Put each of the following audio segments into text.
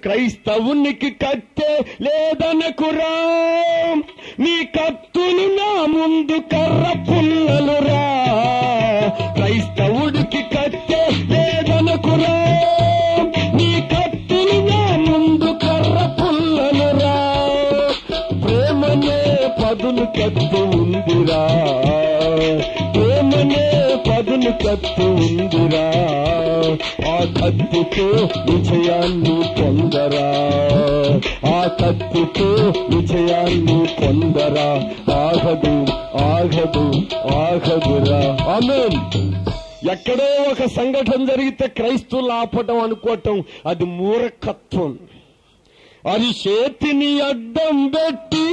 క్రైస్తవునికి కత్తే లేదనకురా నీ కత్తులు నా ముందు కర్ర పుల్లలురా క్రైస్తవుడికి కత్తే లేదనకురా నీ కత్తులు నా ముందు కర్ర పుల్లలురా ప్రేమనే పదును కత్తు ఉందిరా ప్రేమనే పదును కత్తు ఉందిరా ఆ కత్తితో విజయాన్ని పొందరా ఆ కత్తితో విజయాన్ని పొందరా ఆగదు ఆగదు ఆగదురా ఆమెన్ ఎక్కడో ఒక సంఘటన జరిగితే క్రైస్తవులు ఆపటం అనుకోవటం అది మూర్ఖత్వం అది చేతిని అడ్డం పెట్టి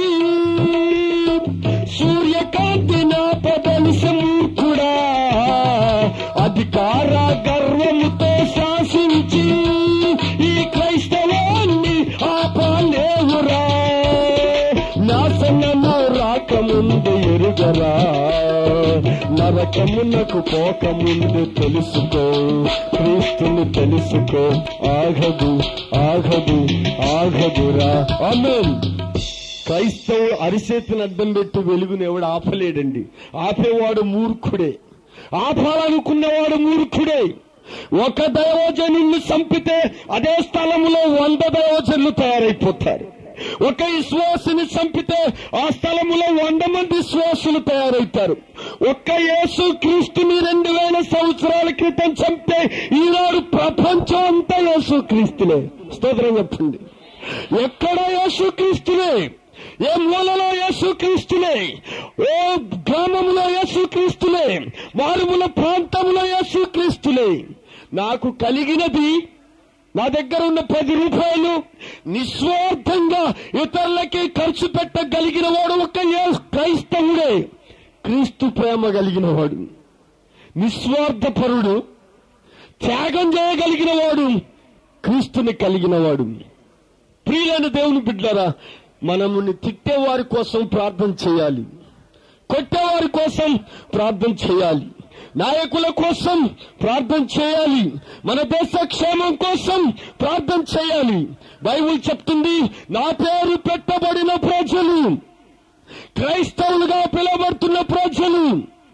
సూర్యకాంతి నాపదలిసి మూర్ఖుడా అధికార గర్వముతో శాసించి ఈ క్రైస్తవాన్ని ఆపలేవురా నాశనము రాకముందు ఎరుగరా నరకమునకు పోకముందు తెలుసుకో క్రీస్తుని తెలుసుకో ఆగదు ఆగదు ఆగదురా ఆమెన్ క్రైస్తవుడు అరిసేతిని అడ్డం పెట్టి వెలుగుని ఎవడు ఆపలేడండి ఆపేవాడు మూర్ఖుడే ఆపాలనుకున్నవాడు మూర్ఖుడే ఒక దైవజనుణ్ణి చంపితే అదే స్థలములో వంద దైవజనులు తయారైపోతారు ఒక విశ్వాసుని చంపితే ఆ స్థలములో వంద మంది విశ్వాసులు తయారవుతారు ఒక్క యేసు క్రీస్తుని రెండు వేల సంవత్సరాల క్రితం చంపితే ఈనాడు ప్రపంచం అంతా యేసు క్రీస్తులే స్తోత్రం చెప్పండి ఎక్కడ యేసు క్రీస్తులే ఏ మూలలో యేసు క్రీస్తులే ఏ గ్రామంలో యేసు క్రీస్తులే మారుమూల ప్రాంతంలో యేసు క్రీస్తులే నాకు కలిగినది నా దగ్గర ఉన్న పది రూపాయలు నిస్వార్థంగా ఇతరులకి ఖర్చు పెట్టగలిగిన వాడు ఒక యే- క్రైస్తవుడే క్రీస్తు ప్రేమ కలిగిన వాడు నిస్వార్థపరుడు త్యాగం చేయగలిగిన వాడు క్రీస్తుని కలిగిన వాడు ప్రియులైన దేవుని బిడ్డరా మనముని తిట్టేవారి కోసం ప్రార్థన చేయాలి కొట్టేవారి కోసం ప్రార్థన చేయాలి నాయకుల కోసం ప్రార్థన చేయాలి మన దేశ క్షేమం కోసం ప్రార్థన చేయాలి బైబిల్ చెప్తుంది నా పేరు పెట్టబడిన ప్రజలు క్రైస్తవులుగా పిలువబడుతున్న ప్రజలు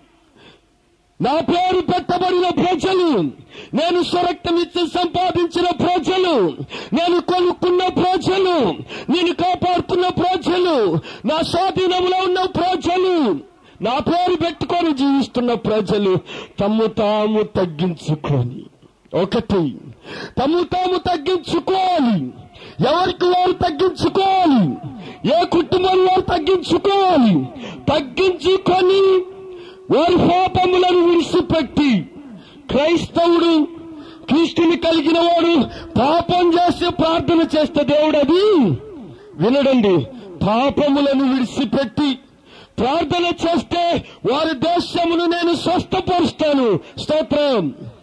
నా పేరు పెట్టబడిన ప్రజలు నేను స్వరక్తమిచ్చి సంపాదించిన ప్రజలు నేను కొనుక్కున్న ప్రజలు నేను కాపాడుతున్న ప్రజలు నా స్వాధీనంలో ఉన్న ప్రజలు నా పేరు పెట్టుకొని జీవిస్తున్న ప్రజలు తమ్ము తాము తగ్గించుకొని ఒకటి తమ్ము తాము తగ్గించుకోవాలి ఎవరికి వారు తగ్గించుకోవాలి ఏ కుటుంబం వారు తగ్గించుకోవాలి తగ్గించుకొని వారి పాపములను విడిచిపెట్టి క్రైస్తవుడు క్రీస్తుని కలిగిన వాడు పాపం చేస్తే ప్రార్థన చేస్తే దేవుడు అది వినడండి పాపములను విడిచిపెట్టి ప్రార్థన చేస్తే వారి దేశమును నేను స్వస్థపరుస్తాను స్తోత్రం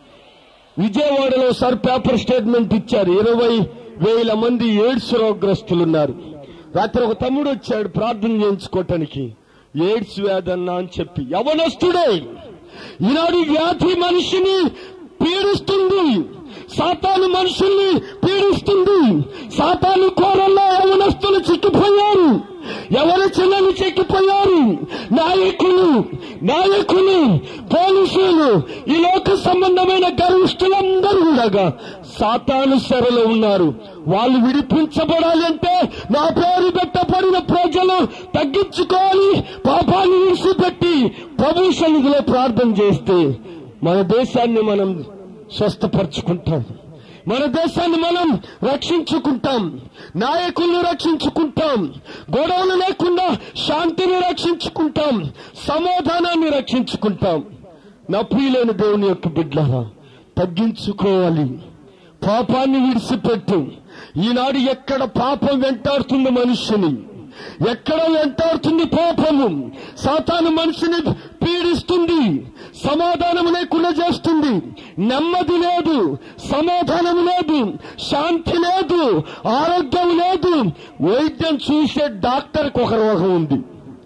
విజయవాడలో సార్ పేపర్ స్టేట్మెంట్ ఇచ్చారు ఇరవై వేల మంది ఎయిడ్స్ రోగగ్రస్తులున్నారు రాత్రి ఒక తమ్ముడు వచ్చాడు ప్రార్థన చేయించుకోవటానికి ఎయిడ్స్ వ్యాధన్నా అని చెప్పి యవనస్తుడే ఈనాడు ఈ వ్యాధి మనిషిని పీడిస్తుంది సాతాను మనుషుల్ని పీడిస్తుంది సాతాను కోరల్లో యవనస్తులు చిక్కిపోయారు ఎవరి చిన్నలు చెక్కిపోయారు నాయకులు నాయకులు పోలీసులు ఈ లోక సంబంధమైన గర్విష్ఠులందరూ కూడా సాతాను సెరలో ఉన్నారు వాళ్ళు విడిపించబడాలి అంటే నా పేరు పెట్టబడిన ప్రజలు తగ్గించుకోవాలి పాపాన్ని విడిచిపెట్టి ప్రభు సన్నిధిలో ప్రార్థన చేస్తే మన దేశాన్ని మనం స్వస్థపరచుకుంటాం మన దేశాన్ని మనం రక్షించుకుంటాం నాయకుల్ని రక్షించుకుంటాం గొడవలు లేకుండా శాంతిని రక్షించుకుంటాం సమాధానాన్ని రక్షించుకుంటాం నా ప్రియులైన దేవుని యొక్క బిడ్డలారా తగ్గించుకోవాలి పాపాన్ని విడిచిపెట్టు ఈనాడు ఎక్కడ పాపం వెంటాడుతుంది మనుషుని ఎక్కడ వెంటాడుతుంది పాపము సాతాను మనిషిని పీడిస్తుంది సమాధానం లేకుండా చేస్తుంది నెమ్మది లేదు సమాధానం లేదు శాంతి లేదు ఆరోగ్యం లేదు వైద్యం చూసే డాక్టర్కి ఒక రోగం ఉంది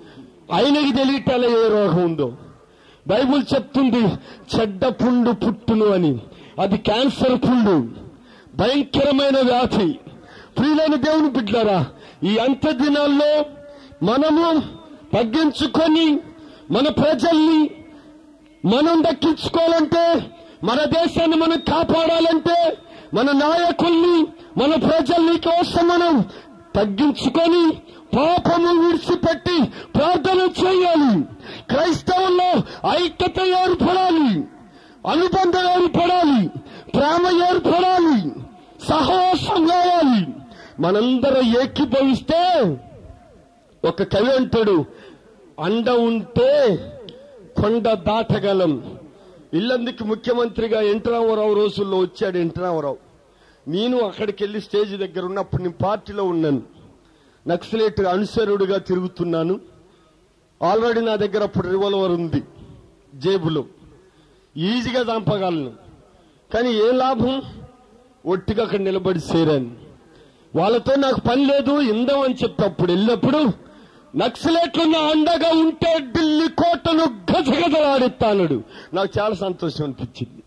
ఆయనకి తెలియటాల ఏ రోగం ఉందో బైబుల్ చెప్తుంది చెడ్డ పుండు పుట్టును అని అది క్యాన్సర్ పుండు భయంకరమైన వ్యాధి ప్రియులైన దేవుని బిడ్డారా ఈ అంత దినాల్లో మనము తగ్గించుకొని మన ప్రజల్ని మనం దక్కించుకోవాలంటే మన దేశాన్ని మనం కాపాడాలంటే మన నాయకుల్ని మన ప్రజల్ని కోసం మనం తగ్గించుకొని పాపము విడిచిపెట్టి ప్రార్థన చేయాలి క్రైస్తవుల్లో ఐక్యత ఏర్పడాలి అనుబంధం ఏర్పడాలి ప్రేమ ఏర్పడాలి సహవాసం కావాలి మనందరం ఏకీభవిస్తే ఒక కవి అంటాడు అండ ఉంటే కొండ దాటగలం ఇల్లందుకు ముఖ్యమంత్రిగా ఎన్టీ రామారావు రోజుల్లో వచ్చాడు ఎన్టీ రామారావు నేను అక్కడికి వెళ్లి స్టేజ్ దగ్గర ఉన్నప్పుడు నేను పార్టీలో ఉన్నాను నక్సలేట్ అనుసరుడుగా తిరుగుతున్నాను ఆల్రెడీ నా దగ్గర అప్పుడు రివాల్వర్ ఉంది జేబులో ఈజీగా చంపగలను కానీ ఏ లాభం ఒట్టిగా అక్కడ నిలబడి చేరాను వాళ్ళతో నాకు పని లేదు ఇందాం అని చెప్పి అప్పుడు వెళ్ళినప్పుడు నక్సలేట్లున్న అండగా ఉంటే ఢిల్లీ కోటను గజగజలాడిస్తానడు నాకు చాలా సంతోషం అనిపించింది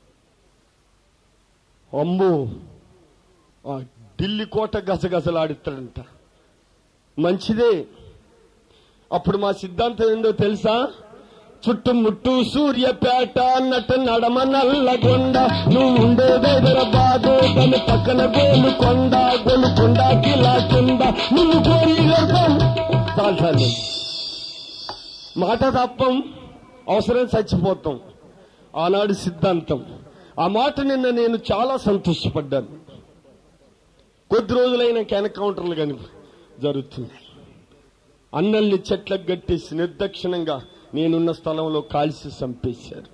అమ్మో ఆ ఢిల్లీ కోట గజగజలాడిస్తాడంట మంచిదే అప్పుడు మా సిద్ధాంతం ఏందో తెలుసా చుట్టుముట్టు సూర్యపేట అన్నట్టు నడమ నల్లగొండ నువ్వు ఉండేది హైదరాబాదు దాని పక్కన గోలుకొండ గోలుకొండ కిలా కింద నువ్వు కోరి గర్భం చాలు చాలు మాట తప్పం అవసరం చచ్చిపోతాం ఆనాడు సిద్ధాంతం ఆ మాట నిన్న నేను చాలా సంతోషపడ్డాను కొద్ది రోజులైన ఎన్కౌంటర్లు కానీ జరుగుతున్నాయి అన్నల్ని చెట్లకు గట్టేసి నిర్దక్షిణంగా నేనున్న స్థలంలో కాల్చి చంపేశారు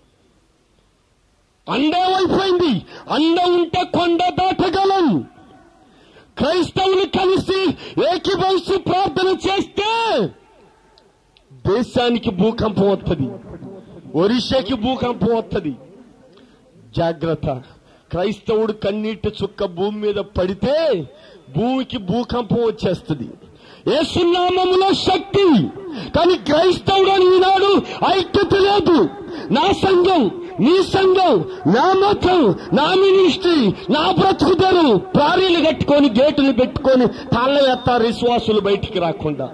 అండమైపోయింది అండ ఉంటే కొండ దాటగలం క్రైస్తవులు కలిసి ఏకీభవించి ప్రార్థన చేస్తే దేశానికి భూకంపం వస్తుంది ఒరిస్సాకి భూకంపం వస్తుంది జాగ్రత్త క్రైస్తవుడు కన్నీటి చుక్క భూమి మీద పడితే భూమికి భూకంపం వచ్చేస్తుంది ఏసునామములో శక్తి కానీ క్రైస్తవుడు అని ఈనాడు ఐక్యత లేదు నా సంఘం నీ సంఘం నా మతం నా మినిస్ట్రీ నా బ్రతుకుతారు ప్రారీలు కట్టుకొని గేటులు పెట్టుకొని తాళ్ళ వేస్తారు విశ్వాసులు బయటికి రాకుండా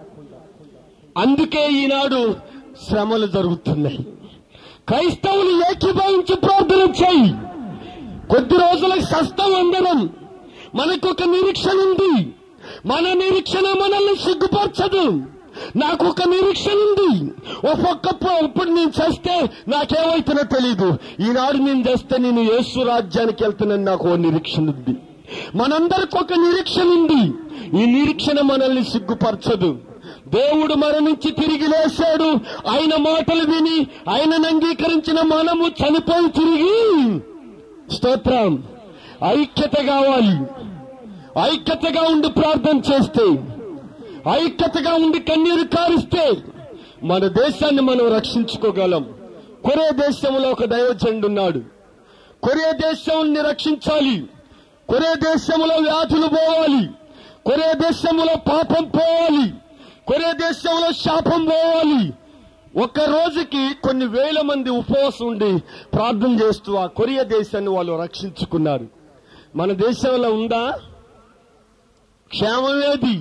అందుకే ఈనాడు శ్రమలు జరుగుతున్నాయి క్రైస్తవులు ఏకీభవించి ప్రార్థన చేయి కొద్ది రోజులకు సస్తం అందరం మనకు ఒక నిరీక్షణ ఉంది మన నిరీక్షణ మనల్ని సిగ్గుపరచదు నాకు ఒక నిరీక్షణ ఉంది ఒక్కొక్క ఇప్పుడు నేను చేస్తే నాకేమైతున్నో తెలీదు ఈనాడు నేను చేస్తే నేను యేసు రాజ్యానికి వెళ్తున్నాను నాకు ఓ నిరీక్షణ ఉంది మనందరికి ఒక నిరీక్షణ ఉంది ఈ నిరీక్షణ మనల్ని సిగ్గుపరచదు దేవుడు మరణించి తిరిగి లేశాడు ఆయన మాటలు విని ఆయనను అంగీకరించిన మనము చనిపోయి తిరిగి స్తోత్రం ఐక్యత కావాలి ఐక్యతగా ఉండి ప్రార్థన చేస్తే ఐక్యతగా ఉండి కన్నీరు కారిస్తే మన దేశాన్ని మనం రక్షించుకోగలం కొరే దేశంలో ఒక దైవజనుడు ఉన్నాడు కొరే దేశాన్ని రక్షించాలి కొరే దేశంలో వ్యాధులు పోవాలి కొరే దేశంలో పాపం పోవాలి కొరే దేశంలో శాపం పోవాలి ఒక్క రోజుకి కొన్ని వేల మంది ఉపవాసం ఉండి ప్రార్థన చేస్తూ ఆ కొరియా దేశాన్ని వాళ్ళు రక్షించుకున్నారు మన దేశంలో ఉందా క్షేమమేది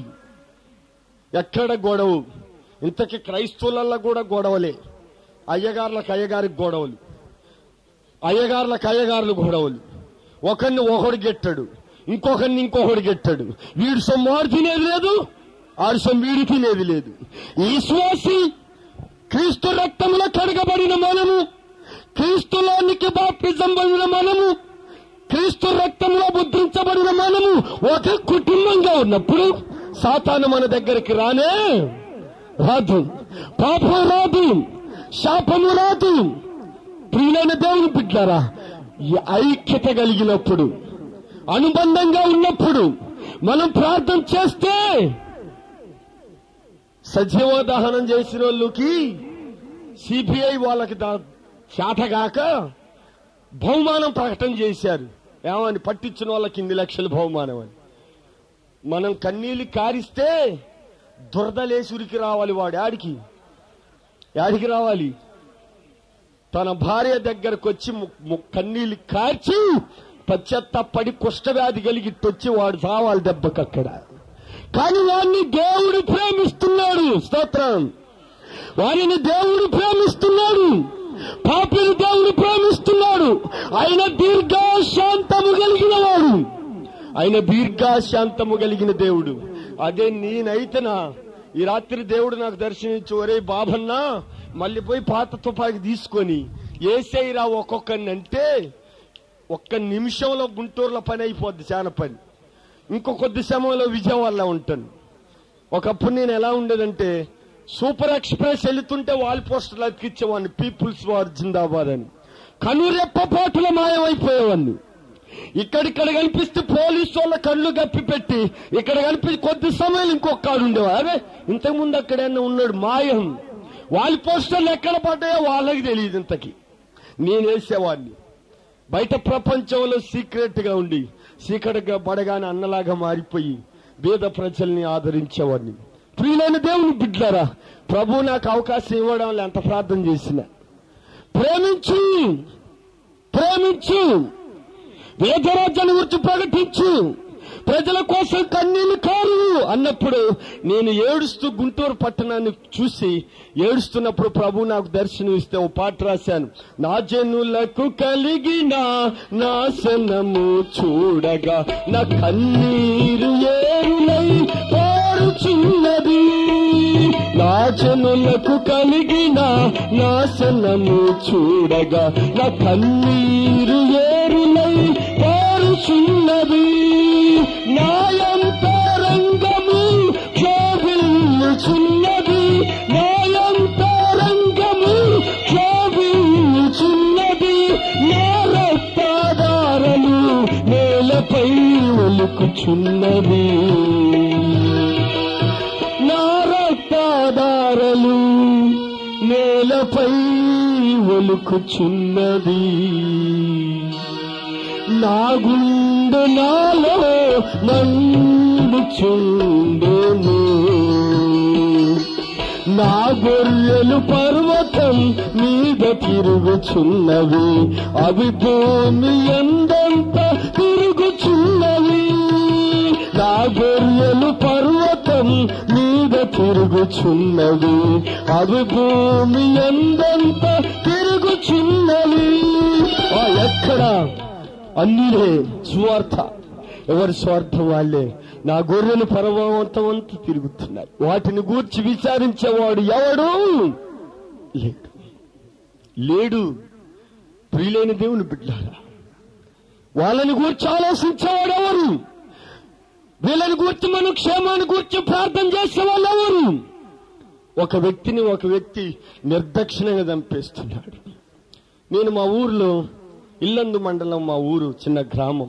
ఎక్కడ గొడవ ఇంతకి క్రైస్తవులల్లో కూడా గొడవలే అయ్యగారులకు అయ్యగారికి గొడవలు అయ్యగారులకు అయ్యగారులు గొడవలు ఒకరిని ఒకడు గెట్టాడు ఇంకొకరిని ఇంకొకడు గెట్టాడు వీడు సొమ్మాడు తినేది లేదు ఆడు సొమ్ము వీడు తినేది లేదు ఈ శ్వాసి క్రీస్తు రక్తంలో కడగబడిన మనము క్రీస్తులోనికి బాప్టిజం పొందిన మనము క్రీస్తు రక్తంలో ముద్రించబడిన మనము ఒక కుటుంబంగా ఉన్నప్పుడు సాతాను మన దగ్గరికి రానే రాదు పాపం రాదు శాపము రాదు ప్రియులైన దేవుని బిడ్డారా ఈ ఐక్యత కలిగినప్పుడు అనుబంధంగా ఉన్నప్పుడు మనం ప్రార్థన చేస్తే సజీవ దహనం చేసిన వాళ్ళకి సిపిఐ వాళ్ళకి దా- శాతగాక బహుమానం ప్రకటన చేశారు ఏమని పట్టించిన వాళ్ళకి ఇన్ని లక్షల బహుమానం అని మనం కన్నీళ్ళు కారిస్తే దురదలేసి ఉరికి రావాలి వాడు యాడికి యాడికి రావాలి తన భార్య దగ్గరకు వచ్చి ము- ము- కన్నీళ్ళు కార్చి పశ్చాత్తాపడి కుష్ఠవ్యాధి కలిగి వచ్చి వాడు చావాలి దెబ్బకక్కడ కానీ వాడిని దేవుడు ప్రేమిస్తున్నాడు స్తోత్రం వారిని దేవుడు ప్రేమిస్తున్నాడు పాపిని దేవుడు ప్రేమిస్తున్నాడు ఆయన దీర్ఘశాంతము కలిగిన వాడు ఆయన దీర్ఘశాంతము కలిగిన దేవుడు అదే నేనైతేనా ఈ రాత్రి దేవుడు నాకు దర్శనించి ఒరే బాబన్నా మళ్ళీ పోయి పాత తుపాకి తీసుకొని ఏసైరా ఒక్కొక్కరిని అంటే ఒక్క నిమిషంలో గుంటూరులో పని అయిపోద్ది చాలా పని ఇంకో కొద్ది సమయంలో విజయవాడలో ఉంటాను ఒకప్పుడు నేను ఎలా ఉండేదంటే సూపర్ ఎక్స్ప్రెస్ వెళుతుంటే వాల్ పోస్టర్లు అతికిచ్చేవాడిని పీపుల్స్ వార్ జిందాబాద్ అని కనురెప్పపాటులో మాయమైపోయేవాడిని ఇక్కడిక్కడ కనిపిస్తే పోలీసు వాళ్ళ కళ్ళు గప్పి పెట్టి ఇక్కడ కనిపి కొద్ది సమయం ఇంకొక కాడు ఉండేవా అరే ఇంతకుముందు అక్కడైనా ఉన్నాడు మాయం వాళ్ళ పోస్టర్లు ఎక్కడ పడ్డాయో వాళ్ళకి తెలియదు ఇంతకి నేను వేసేవాడిని బయట ప్రపంచంలో సీక్రెట్ గా ఉండి సీకటిగా పడగానే అన్నలాగా మారిపోయి పేద ప్రజల్ని ఆదరించేవాడిని ప్రియులైన దేవుని బిడ్డారా ప్రభు నాకు అవకాశం ఇవ్వడం ఎంత ప్రార్థన చేసిన ప్రేమించు ప్రేమించు వేదరాజ్యాన్ని గురించి ప్రకటించు ప్రజల కోసం కన్నీళ్లు కారు అన్నప్పుడు నేను ఏడుస్తూ గుంటూరు పట్టణాన్ని చూసి ఏడుస్తున్నప్పుడు ప్రభు నాకు దర్శనం ఇస్తే ఓ పాట రాశాను నా జనులకు కలిగిన నాశనము చూడగా నా కన్నీరు ఏరులై పారుచున్నది నా జనులకు కలిగిన నాశనము చూడగా నా కన్నీరు ఏరులై పారుచున్నది నాయంతరంగము క్షోభిల్లుచున్నది నాయంతరంగము క్షోభిల్లుచున్నది నా రక్తాధారలు నేలపై ఒలుకుచున్నది నా రక్తాధారలు నేలపై ఒలుకుచున్నది నా గుండె నాలో మండుచుండెను నా గొర్రెలు పర్వతం మీద తిరుగుచున్నవి అవి భూమి ఎందంత తిరుగుచున్నవి నా గొర్రెలు పర్వతం మీద తిరుగుచున్నవి అవి భూమి ఎందంత తిరుగుచున్నవి ఆ ఎక్కడ అన్నిలే స్వార్థ ఎవరి స్వార్థం వాళ్ళే నా గొర్రెలు పర్వతం అంతా తిరుగుతున్నాయి వాటిని గూర్చి విచారించేవాడు ఎవడు లేడు లేడు ప్రియులైన దేవుని బిడ్డారా వాళ్ళని గూర్చి ఆలోచించేవాడు ఎవరు వీళ్ళని గూర్చి మనం క్షేమాన్ని గూర్చి ప్రార్థన చేసే వాళ్ళు ఎవరు ఒక వ్యక్తిని ఒక వ్యక్తి నిర్దక్షిణంగా చంపేస్తున్నాడు నేను మా ఊర్లో ఇల్లందు మండలం మా ఊరు చిన్న గ్రామం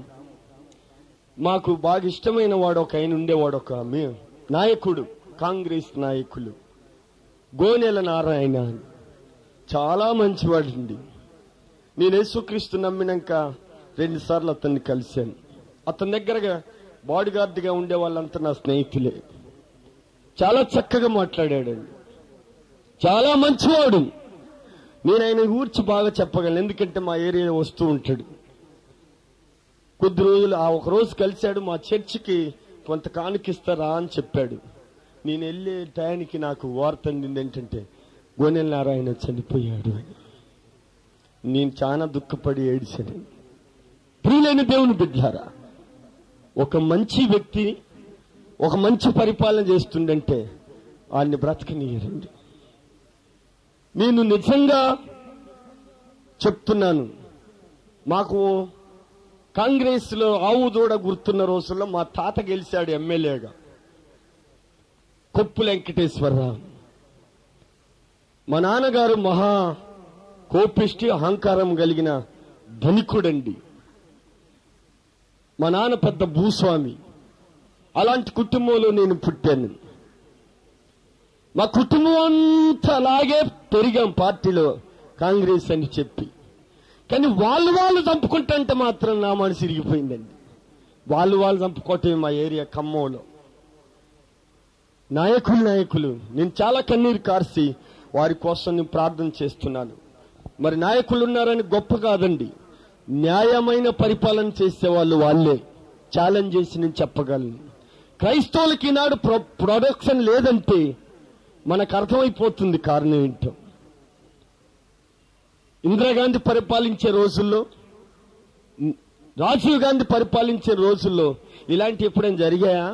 మాకు బాగా ఇష్టమైన వాడు ఒక ఆయన ఉండేవాడు ఒక మీ- నాయకుడు కాంగ్రెస్ నాయకులు గోనెల నారాయణ అని చాలా మంచివాడండి నేను యేసుక్రీస్తు నమ్మినాక రెండు సార్లు అతన్ని కలిశాను అతని దగ్గరగా బాడీ గార్డ్గా ఉండే వాళ్ళంతా నా స్నేహితులే చాలా చక్కగా మాట్లాడాడండి చాలా మంచివాడు నేను ఆయన గూర్చి బాగా చెప్పగలను ఎందుకంటే మా ఏరియా వస్తూ ఉంటాడు కొద్ది రోజులు ఆ ఒక రోజు కలిశాడు మా చర్చికి కొంత కానుకిస్తారా అని చెప్పాడు నేను వెళ్ళే టయానికి నాకు వార్త అందింది ఏంటంటే గోనెల నారాయణ చనిపోయాడు అని నేను చాలా దుఃఖపడి ఏడిచాను ప్రియులైన దేవుని బిడ్డారా ఒక మంచి వ్యక్తి ఒక మంచి పరిపాలన చేస్తుండంటే ఆయన్ని బ్రతకనీయరండి నేను నిజంగా చెప్తున్నాను మాకు కాంగ్రెస్ లో ఆవు దూడ గుర్తున్న రోజుల్లో మా తాత గెలిచాడు ఎమ్మెల్యేగా కొప్పు వెంకటేశ్వరరావు మా నాన్నగారు మహా కోపిష్టి అహంకారం కలిగిన ధనికుడండి మా నాన్న పెద్ద భూస్వామి అలాంటి కుటుంబంలో నేను పుట్టాను మా కుటుంబం అంతా అలాగే పెరిగాం పార్టీలో కాంగ్రెస్ అని చెప్పి కానీ వాళ్ళు వాళ్ళు చంపుకుంటుంటే మాత్రం నా మనసు ఇరిగిపోయిందండి వాళ్ళు వాళ్ళు చంపుకోవటమే మా ఏరియా ఖమ్మంలో నాయకులు నాయకులు నేను చాలా కన్నీరు కార్చి వారి కోసం నేను ప్రార్థన చేస్తున్నాను మరి నాయకులు ఉన్నారని గొప్ప కాదండి న్యాయమైన పరిపాలన చేసే వాళ్ళు వాళ్ళే ఛాలెంజ్ చేసి నేను చెప్పగలను క్రైస్తవులకి ఈనాడు ప్రొ- ప్రొడక్షన్ లేదంటే మనకు అర్థమైపోతుంది కారణం ఏంటో ఇందిరాగాంధీ పరిపాలించే రోజుల్లో ఉమ్, రాజీవ్ గాంధీ పరిపాలించే రోజుల్లో ఇలాంటి ఎప్పుడైనా జరిగాయా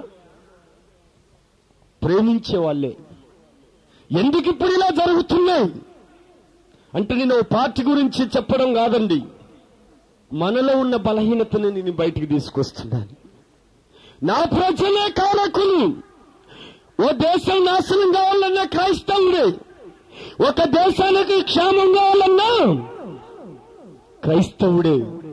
ప్రేమించే వాళ్ళే ఎందుకు ఇప్పుడు ఇలా జరుగుతున్నాయి అంటే నేను ఓ పార్టీ గురించి చెప్పడం కాదండి మనలో ఉన్న బలహీనతను నేను బయటికి తీసుకొస్తున్నాను నా ప్రజలే కారకులు ఓ దేశం నాశనం కావాలన్నా క్రైస్తవుడే ఒక దేశానికి క్షేమం కావాలన్నా క్రైస్తవుడే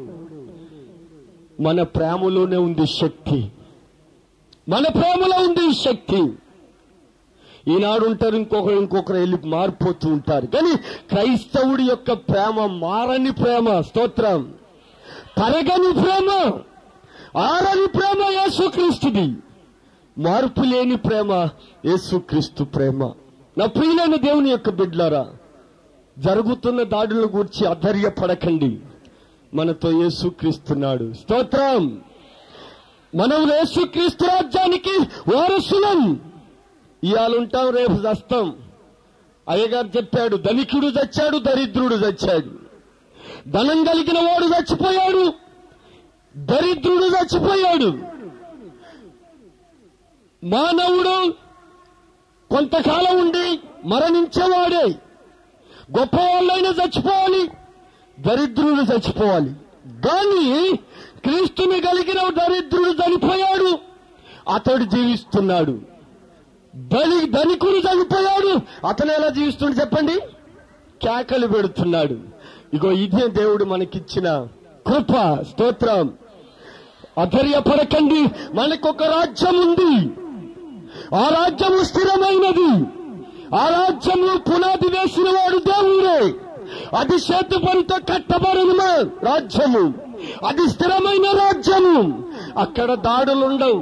మన ప్రేమలోనే ఉంది శక్తి మన ప్రేమలో ఉంది ఈ శక్తి ఈనాడు ఉంటారు ఇంకొకరు ఇంకొకరు వెళ్ళి మారిపోతూ ఉంటారు కానీ క్రైస్తవుడి యొక్క ప్రేమ మారని ప్రేమ స్తోత్రం తరగని ప్రేమ ఆరని ప్రేమ యేసుక్రీస్తుది మార్పు లేని ప్రేమ యేసుక్రీస్తు ప్రేమ నా ప్రియులైన దేవుని యొక్క బిడ్లారా జరుగుతున్న దాడుల గురించి అధైర్యపడకండి మనతో యేసుక్రీస్తున్నాడు స్తోత్రం మనం యేసుక్రీస్తు రాజ్యానికి వారసులం ఇవాళ ఉంటాం రేపు చస్తాం అయ్యగారు చెప్పాడు ధనికుడు చచ్చాడు దరిద్రుడు చచ్చాడు ధనం కలిగిన వాడు చచ్చిపోయాడు దరిద్రుడు చచ్చిపోయాడు మానవుడు కొంతకాలం ఉండి మరణించేవాడే గొప్ప వాళ్ళైనా చచ్చిపోవాలి దరిద్రుడు చచ్చిపోవాలి కానీ క్రీస్తుని కలిగిన దరిద్రుడు చనిపోయాడు అతడు జీవిస్తున్నాడు ధని ధనికుడు చనిపోయాడు అతను ఎలా జీవిస్తుండు చెప్పండి కేకలు పెడుతున్నాడు ఇగో ఇదే దేవుడు మనకిచ్చిన కృప స్తోత్రం అధైర్యపడకండి మనకొక రాజ్యం ఉంది ఆ రాజ్యము స్థిరమైనది ఆ రాజ్యము పునాది వేసిన వాడు దేవుడే అది సేతుపంతో కట్టబడిన రాజ్యము అది స్థిరమైన రాజ్యము అక్కడ దాడులుండవు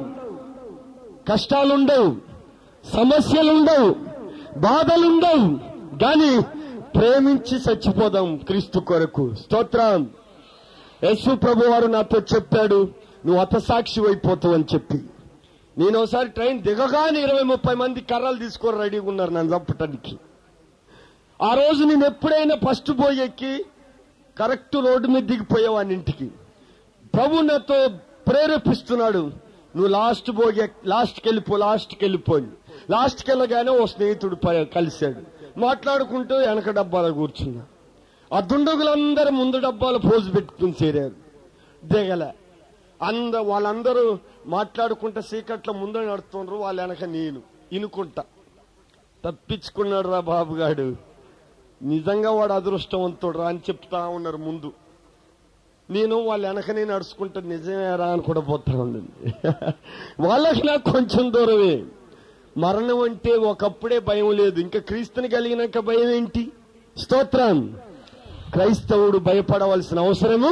కష్టాలుండవు సమస్యలుండవు బాధలుండవు గాని ప్రేమించి చచ్చిపోదాం క్రీస్తు కొరకు స్తోత్రం యేసు ప్రభు వారు నాతో చెప్పాడు నువ్వు హతసాక్షి అయిపోతావు అని చెప్పి నేను ఒకసారి ట్రైన్ దిగగానే ఇరవై ముప్పై మంది కర్రలు తీసుకొని రెడీగా ఉన్నారు నన్ను చంపటానికి ఆ రోజు నేను ఎప్పుడైనా ఫస్ట్ పోయి ఎక్కి కరెక్ట్ రోడ్డు మీద దిగిపోయేవాడిని ఇంటికి ప్రభు నాతో ప్రేరేపిస్తున్నాడు నువ్వు లాస్ట్ పోయి లాస్ట్కి వెళ్ళిపో లాస్ట్కి వెళ్ళిపోయి లాస్ట్కి వెళ్ళగానే ఓ స్నేహితుడు ప- కలిశాడు మాట్లాడుకుంటూ వెనక డబ్బాలో కూర్చున్నా ఆ దుండగులందరూ ముందు డబ్బాలు పోజు పెట్టుకుని చేరారు దిగల అంద వాళ్ళందరూ మాట్లాడుకుంటా సీకట్ల ముందు నడుతుండ్రు వాళ్ళ వెనక నేను ఇనుకుంటా తప్పించుకున్నాడు రా బాబుగాడు నిజంగా వాడు అదృష్టవంతుడు రా అని చెప్తా ఉన్నారు ముందు నేను వాళ్ళ వెనకనే నడుచుకుంటా నిజమేరా అని కూడా పోతా ఉండండి వాళ్ళకి నాకు కొంచెం దూరమే మరణం అంటే ఒకప్పుడే భయం లేదు ఇంకా క్రీస్తుని కలిగినాక భయం ఏంటి స్తోత్రం క్రైస్తవుడు భయపడవలసిన అవసరము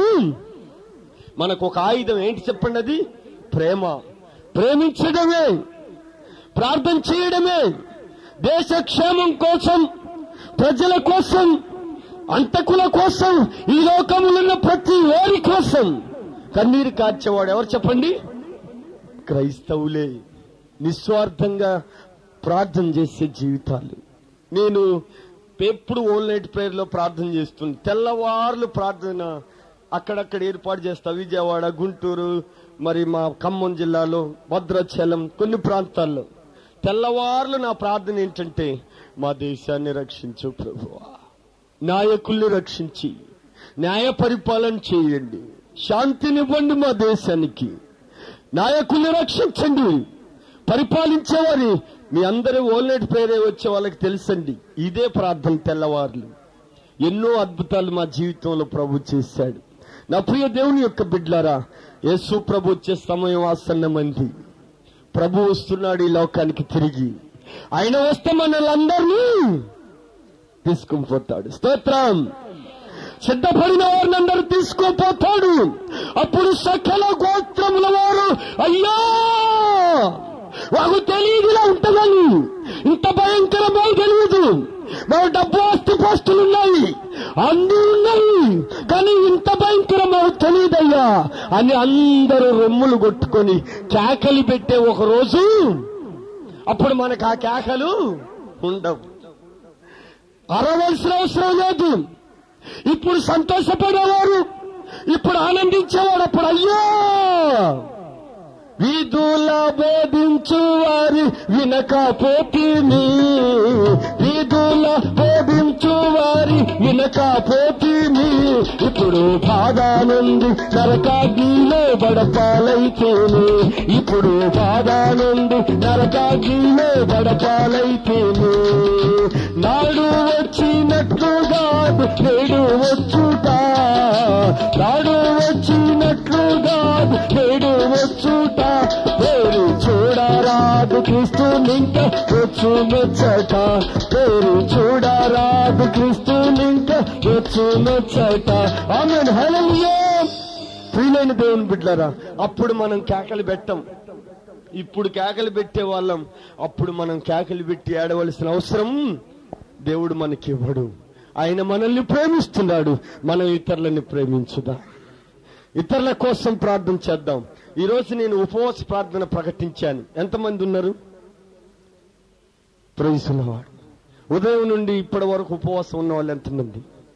మనకు ఒక ఆయుధం ఏంటి చెప్పండి అది ప్రేమ ప్రేమించడమే ప్రార్థన చేయడమే దేశ క్షేమం కోసం ప్రజల కోసం అంతకుల కోసం ఈ లోకములో ఉన్న ప్రతి వారి కోసం కన్నీరు కార్చేవాడు ఎవరు చెప్పండి క్రైస్తవులే నిస్వార్థంగా ప్రార్థన చేసే జీవితాలు నేను ఎప్పుడు ఓల్ నైట్ ప్రేయర్ లో ప్రార్థన చేస్తుంది తెల్లవార్లు ప్రార్థన అక్కడక్కడ ఏర్పాటు చేస్తా విజయవాడ గుంటూరు మరి మా ఖమ్మం జిల్లాలో భద్రాచలం కొన్ని ప్రాంతాల్లో తెల్లవార్లు నా ప్రార్థన ఏంటంటే మా దేశాన్ని రక్షించు ప్రభువా నాయకుల్ని రక్షించి న్యాయ పరిపాలన చేయండి శాంతినివ్వండి మా దేశానికి నాయకుల్ని రక్షించండి పరిపాలించేవారి మీ అందరూ ఓల్నెట్ ప్రేరే వచ్చే వాళ్ళకి తెలుసండి ఇదే ప్రార్థన తెల్లవార్లు ఎన్నో అద్భుతాలు మా జీవితంలో ప్రభు చేశాడు నా ప్రియ దేవుని యొక్క బిడ్లారా యేసు ప్రభు వచ్చే సమయం ఆసన్నమైంది ప్రభు వస్తున్నాడు ఈ లోకానికి తిరిగి ఆయన వస్తే మనల్ని తీసుకుని పోతాడు స్తోత్రం సిద్ధపడిన వారిని అందరూ తీసుకుపోతాడు అప్పుడు సకల గోత్రముల వారు అయ్యా వాకు తెలియదులా ఉంటుందని ఇంత భయంకరమో తెలియదు మా డబ్బు ఆస్తి పాస్తులున్నాయి అన్ని ఉన్నాయి కానీ ఇంత భయంకరమో తెలియదయ్యా అని అందరూ రొమ్ములు కొట్టుకొని కేకలు పెట్టే ఒక రోజు అప్పుడు మనకు ఆ కేకలు ఉండవు అరవలసిన అవసరం లేదు ఇప్పుడు సంతోషపడేవారు ఇప్పుడు ఆనందించేవాడు అప్పుడు అయ్యో వీధుల బోధించు వారి వినకపోతిని వీధుల బోధించు వారి వినకపోతిని ఇప్పుడు బాధానుంది నరకాగ్నిలో బడపాలైతేనే ఇప్పుడు బాధానుంది నరకాగ్నిలో బడపాలైతేనే నాడు వచ్చినట్లుగా నేడు వచ్చుట నాడు వచ్చినట్లుగా నేడు వచ్చుట పేరు చూడరాదు క్రీస్తు నింక వచ్చు మెచ్చట పేరు చూడరాదు క్రీస్తు నింక వచ్చు మెచ్చట ఆమె హలయ్యే ప్రియులైన దేవుని బిడ్డలారా అప్పుడు మనం కేకలు పెట్టం ఇప్పుడు కేకలు పెట్టే వాళ్ళం అప్పుడు మనం కేకలు పెట్టి ఏడవలసిన అవసరం దేవుడు మనకి ఇవ్వడు ఆయన మనల్ని ప్రేమిస్తున్నాడు మనం ఇతరులని ప్రేమించుదా ఇతరుల కోసం ప్రార్థన చేద్దాం ఈ రోజు నేను ఉపవాస ప్రార్థన ప్రకటించాను ఎంతమంది ఉన్నారు ప్రేమిస్తున్నవాడు ఉదయం నుండి ఇప్పటి వరకు ఉపవాసం ఉన్న వాళ్ళు ఎంతమంది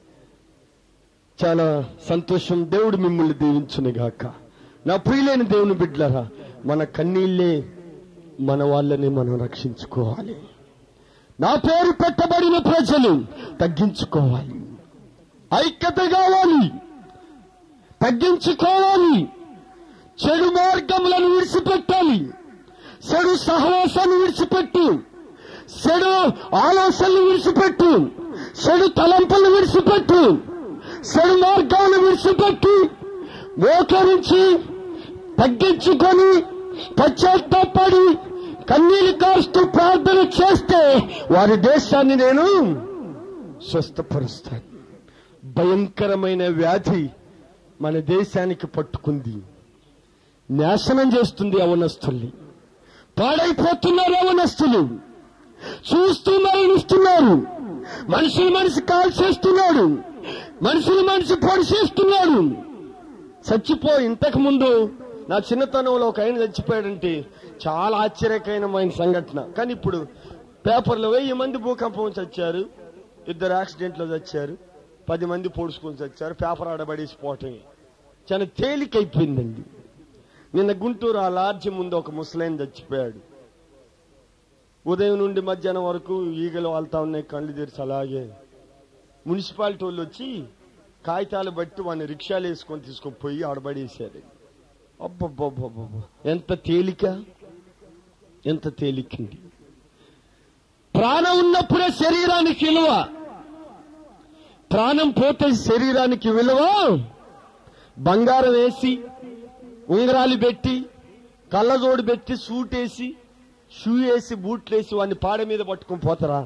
చాలా సంతోషం దేవుడు మిమ్మల్ని దీవించును గాక నా ప్రియులైన దేవుని బిడ్డలరా మన కన్నీళ్ళే మన వాళ్ళని మనం రక్షించుకోవాలి నా పేరు పెట్టబడిన ప్రజలు తగ్గించుకోవాలి ఐక్యత కావాలి తగ్గించుకోవాలి చెడు మార్గములను విడిచిపెట్టాలి చెడు సహవాసాన్ని విడిచిపెట్టు చెడు ఆలోచనలు విడిచిపెట్టు చెడు తలంపులు విడిచిపెట్టు చెడు మార్గాలను విడిచిపెట్టి మోకరించి తగ్గించుకొని పశ్చాత్తాపడి కన్నీళ్ళు కాస్తూ ప్రార్థన చేస్తే వారి దేశాన్ని నేను స్వస్థపరుస్తాను భయంకరమైన వ్యాధి మన దేశానికి పట్టుకుంది నాశనం చేస్తుంది అవనస్తుల్ని పాడైపోతున్నారు అవనస్తులు చూస్తూ మరణిస్తున్నారు మనుషులు మనిషి కాల్ చేస్తున్నాడు మనుషులు మనిషి పొడి చేస్తున్నాడు చచ్చిపో ఇంతకు ముందు నా చిన్నతనంలో ఒక ఆయన చచ్చిపోయాడంటే చాలా ఆశ్చర్యకరమైన సంఘటన కానీ ఇప్పుడు పేపర్లో వెయ్యి మంది భూకంపం చచ్చారు ఇద్దరు యాక్సిడెంట్లో చచ్చారు పది మంది పొడుచుకొని చచ్చారు పేపర్ ఆడబడేసిపోవటమే చాలా తేలికైపోయిందండి నిన్న గుంటూరు ఆ లాడ్జి ముందు ఒక ముసలైన చచ్చిపోయాడు ఉదయం నుండి మధ్యాహ్నం వరకు ఈగలు వాళ్తా ఉన్నాయి కళ్ళు తెరిచి అలాగే మున్సిపాలిటీ వాళ్ళు వచ్చి కాగితాలు బట్టి వాడిని రిక్షాలు వేసుకొని తీసుకొని పోయి ఆడబడేశారు అబ్బబ్బబ్బబ్బ ఎంత తేలిక ఎంత తేలికండి ప్రాణం ఉన్నప్పుడే శరీరానికి విలువ ప్రాణం పోతే శరీరానికి విలువ బంగారం వేసి ఉంగరాలు పెట్టి కళ్ళజోడు పెట్టి సూట్ వేసి షూ వేసి బూట్లు వేసి వాడిని పాడ మీద పట్టుకొని పోతారా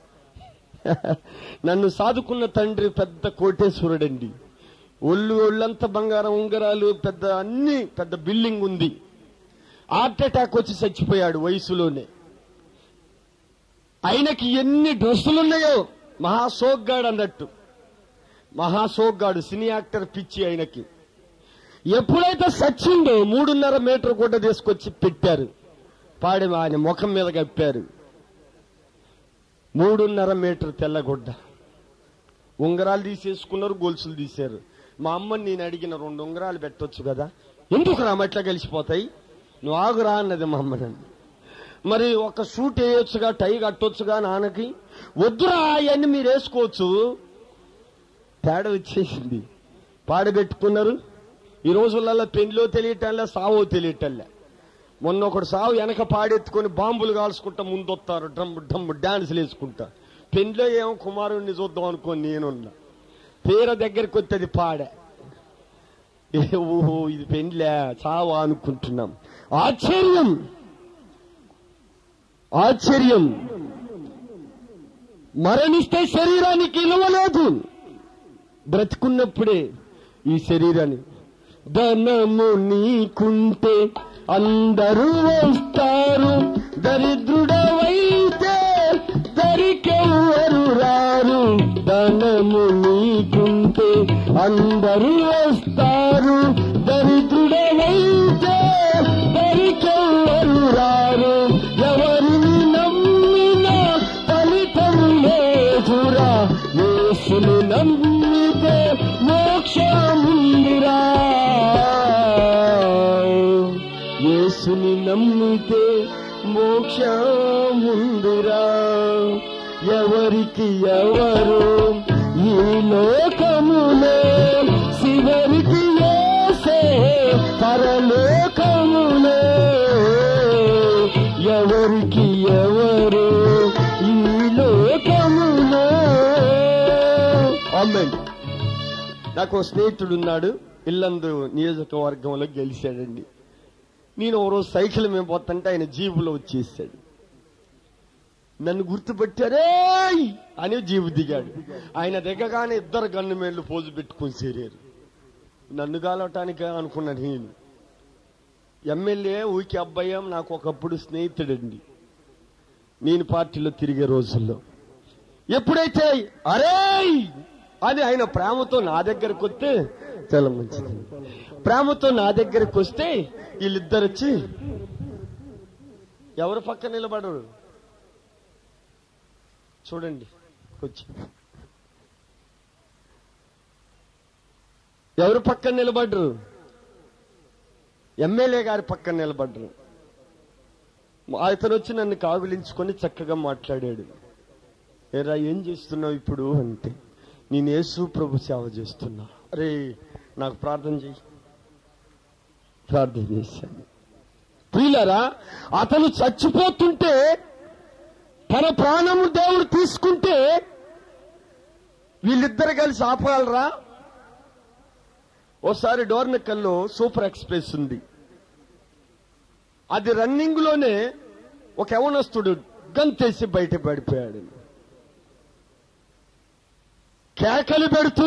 నన్ను సాదుకున్న తండ్రి పెద్ద కోటేశ్వరుడండి ఒళ్ళు ఒళ్ళంతా బంగారం ఉంగరాలు పెద్ద అన్ని పెద్ద బిల్డింగ్ ఉంది హార్ట్ అటాక్ వచ్చి చచ్చిపోయాడు వయసులోనే ఆయనకి ఎన్ని డ్రెస్సులున్నాయో మహాసోగ్గాడు అన్నట్టు మహాసోగ్గాడు సినీ యాక్టర్ పిచ్చి ఆయనకి ఎప్పుడైతే సచ్చిందో మూడున్నర మీటర్ గుడ్డ తీసుకొచ్చి పెట్టారు పాడి ఆయన ముఖం మీద కప్పారు మూడున్నర మీటర్ తెల్లగుడ్డ ఉంగరాలు తీసేసుకున్నారు గొలుసులు తీశారు మా అమ్మని నేను అడిగిన రెండు ఉంగరాలు పెట్టొచ్చు కదా ఎందుకు రా మట్లా కలిసిపోతాయి నువ్వు ఆగురా అన్నది మా అమ్మ నన్ను మరి ఒక షూట్ వేయొచ్చుగా టై కట్టొచ్చుగా నాన్నకి వద్దురా అవన్నీ మీరు వేసుకోవచ్చు తేడా వచ్చేసింది పాడబెట్టుకున్నారు ఈ రోజులలో పెళ్లిలో తెలియటంలే సావో తెలియటంలే మొన్న ఒకడు సావు వెనక పాడెత్తుకొని బాంబులు కాల్చుకుంటా ముందొత్తారు డ్రమ్ డ్రమ్ డాన్సులు వేసుకుంటా పెళ్లిలో ఏమో కుమారుణ్ణి చూద్దాం అనుకోని నేనున్నా తీర దగ్గరికి వచ్చేది పాడ ఏ ఓహో ఇది పెండ్లే చావా అనుకుంటున్నాం ఆశ్చర్యం ఆశ్చర్యం మరణిస్తే శరీరానికి ఇలవలేదు బ్రతుకున్నప్పుడే ఈ శరీరాన్ని ధనము నీకుంటే అందరూ వస్తారు దరిద్రుడవైతే దరికెవ్వరు రారు ధనము నీకు అందరూ వస్తారు దరిద్రుడవైతే దరికెవ్వరు రారు ఎవరిని నమ్మినా ఫలితం లేదురా యేసుని నమ్మితే మోక్షముందిరా యేసుని నమ్మితే మోక్షముందిరా ఎవరికి ఎవరు ఈ లోకములో శివరికి ఏసే పరలోకములో ఎవరికి ఎవరు ఈ లోకములో అమ్మండి నాకు ఓ స్నేహితుడు ఉన్నాడు ఇల్లందు నియోజకవర్గంలో గెలిచాడండి నేను ఓ రోజు సైకిల్ మేము పోతుంటే ఆయన జీబులో వచ్చేసాడు నన్ను గుర్తుపెట్టారే అని జీబు దిగాడు ఆయన దిగగానే ఇద్దరు గన్ను మేళ్లు పోజు పెట్టుకుని చేరారు నన్ను గాలవటానికి అనుకున్నాను నేను ఎమ్మెల్యే ఊకి అబ్బాయం నాకు ఒకప్పుడు స్నేహితుడండి నేను పార్టీలో తిరిగే రోజుల్లో ఎప్పుడైతే అరే అని ఆయన ప్రేమతో నా దగ్గరకు వస్తే చాలా మంచిది ప్రేమతో నా దగ్గరకు వస్తే వీళ్ళిద్దరు వచ్చి ఎవరు పక్క నిలబడరు చూడండి వచ్చి ఎవరు పక్కన నిలబడ్రు ఎమ్మెల్యే గారి పక్కన నిలబడ్రు అతను వచ్చి నన్ను కాగులించుకొని చక్కగా మాట్లాడాడు ఏరా ఏం చేస్తున్నావు ఇప్పుడు అంటే నేను యేసు ప్రభు సేవ చేస్తున్నా అరే నాకు ప్రార్థన చెయ్యి ప్రార్థన చేశాను ప్రియులరా అతను చచ్చిపోతుంటే తన ప్రాణము దేవుడు తీసుకుంటే వీళ్ళిద్దరు కలిసి ఆపగలరా ఓసారి డోర్నకల్లో సూపర్ ఎక్స్ప్రెస్ ఉంది అది రన్నింగ్ లోనే ఒక యవనస్తుడు గంతేసి బయట పడిపోయాడు కేకలు పెడుతూ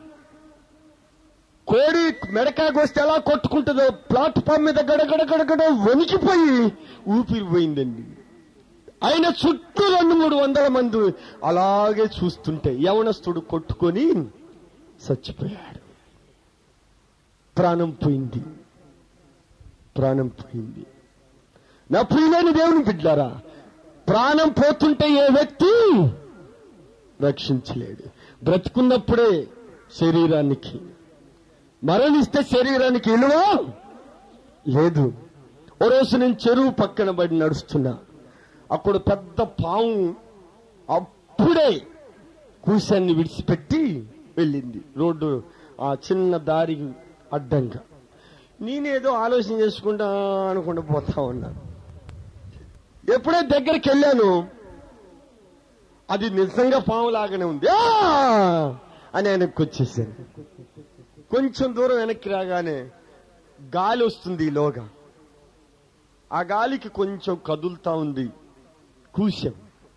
కోడి మెడకాగొస్తే ఎలా కొట్టుకుంటుందో ప్లాట్ఫామ్ మీద గడగడ గడగడ వణికిపోయి ఊపిరి పోయిందండి ఆయన చుట్టూ రెండు మూడు వందల మంది అలాగే చూస్తుంటే యవనస్తుడు కొట్టుకొని చచ్చిపోయాడు ప్రాణం పోయింది ప్రాణం పోయింది నా ప్రియులైన దేవుని బిడ్డారా ప్రాణం పోతుంటే ఏ వ్యక్తి రక్షించలేడు బ్రతుకున్నప్పుడే శరీరానికి మరణిస్తే శరీరానికి విలువ లేదు ఓ రోజు నేను చెరువు పక్కన పడి నడుస్తున్నా అక్కడ పెద్ద పాము అప్పుడే కూశాన్ని విడిచిపెట్టి వెళ్ళింది రోడ్డు ఆ చిన్న దారి అడ్డంగా నేనేదో ఆలోచన చేసుకుంటా అనుకుంటూ పోతా ఉన్నా ఎప్పుడే దగ్గరికి వెళ్ళాను అది నిజంగా పాము లాగానే ఉంది ఆ! అని వెనక్కి వచ్చేసాను కొంచెం దూరం వెనక్కి రాగానే గాలి వస్తుంది ఈలోగా ఆ గాలికి కొంచెం కదులుతా ఉంది కూశం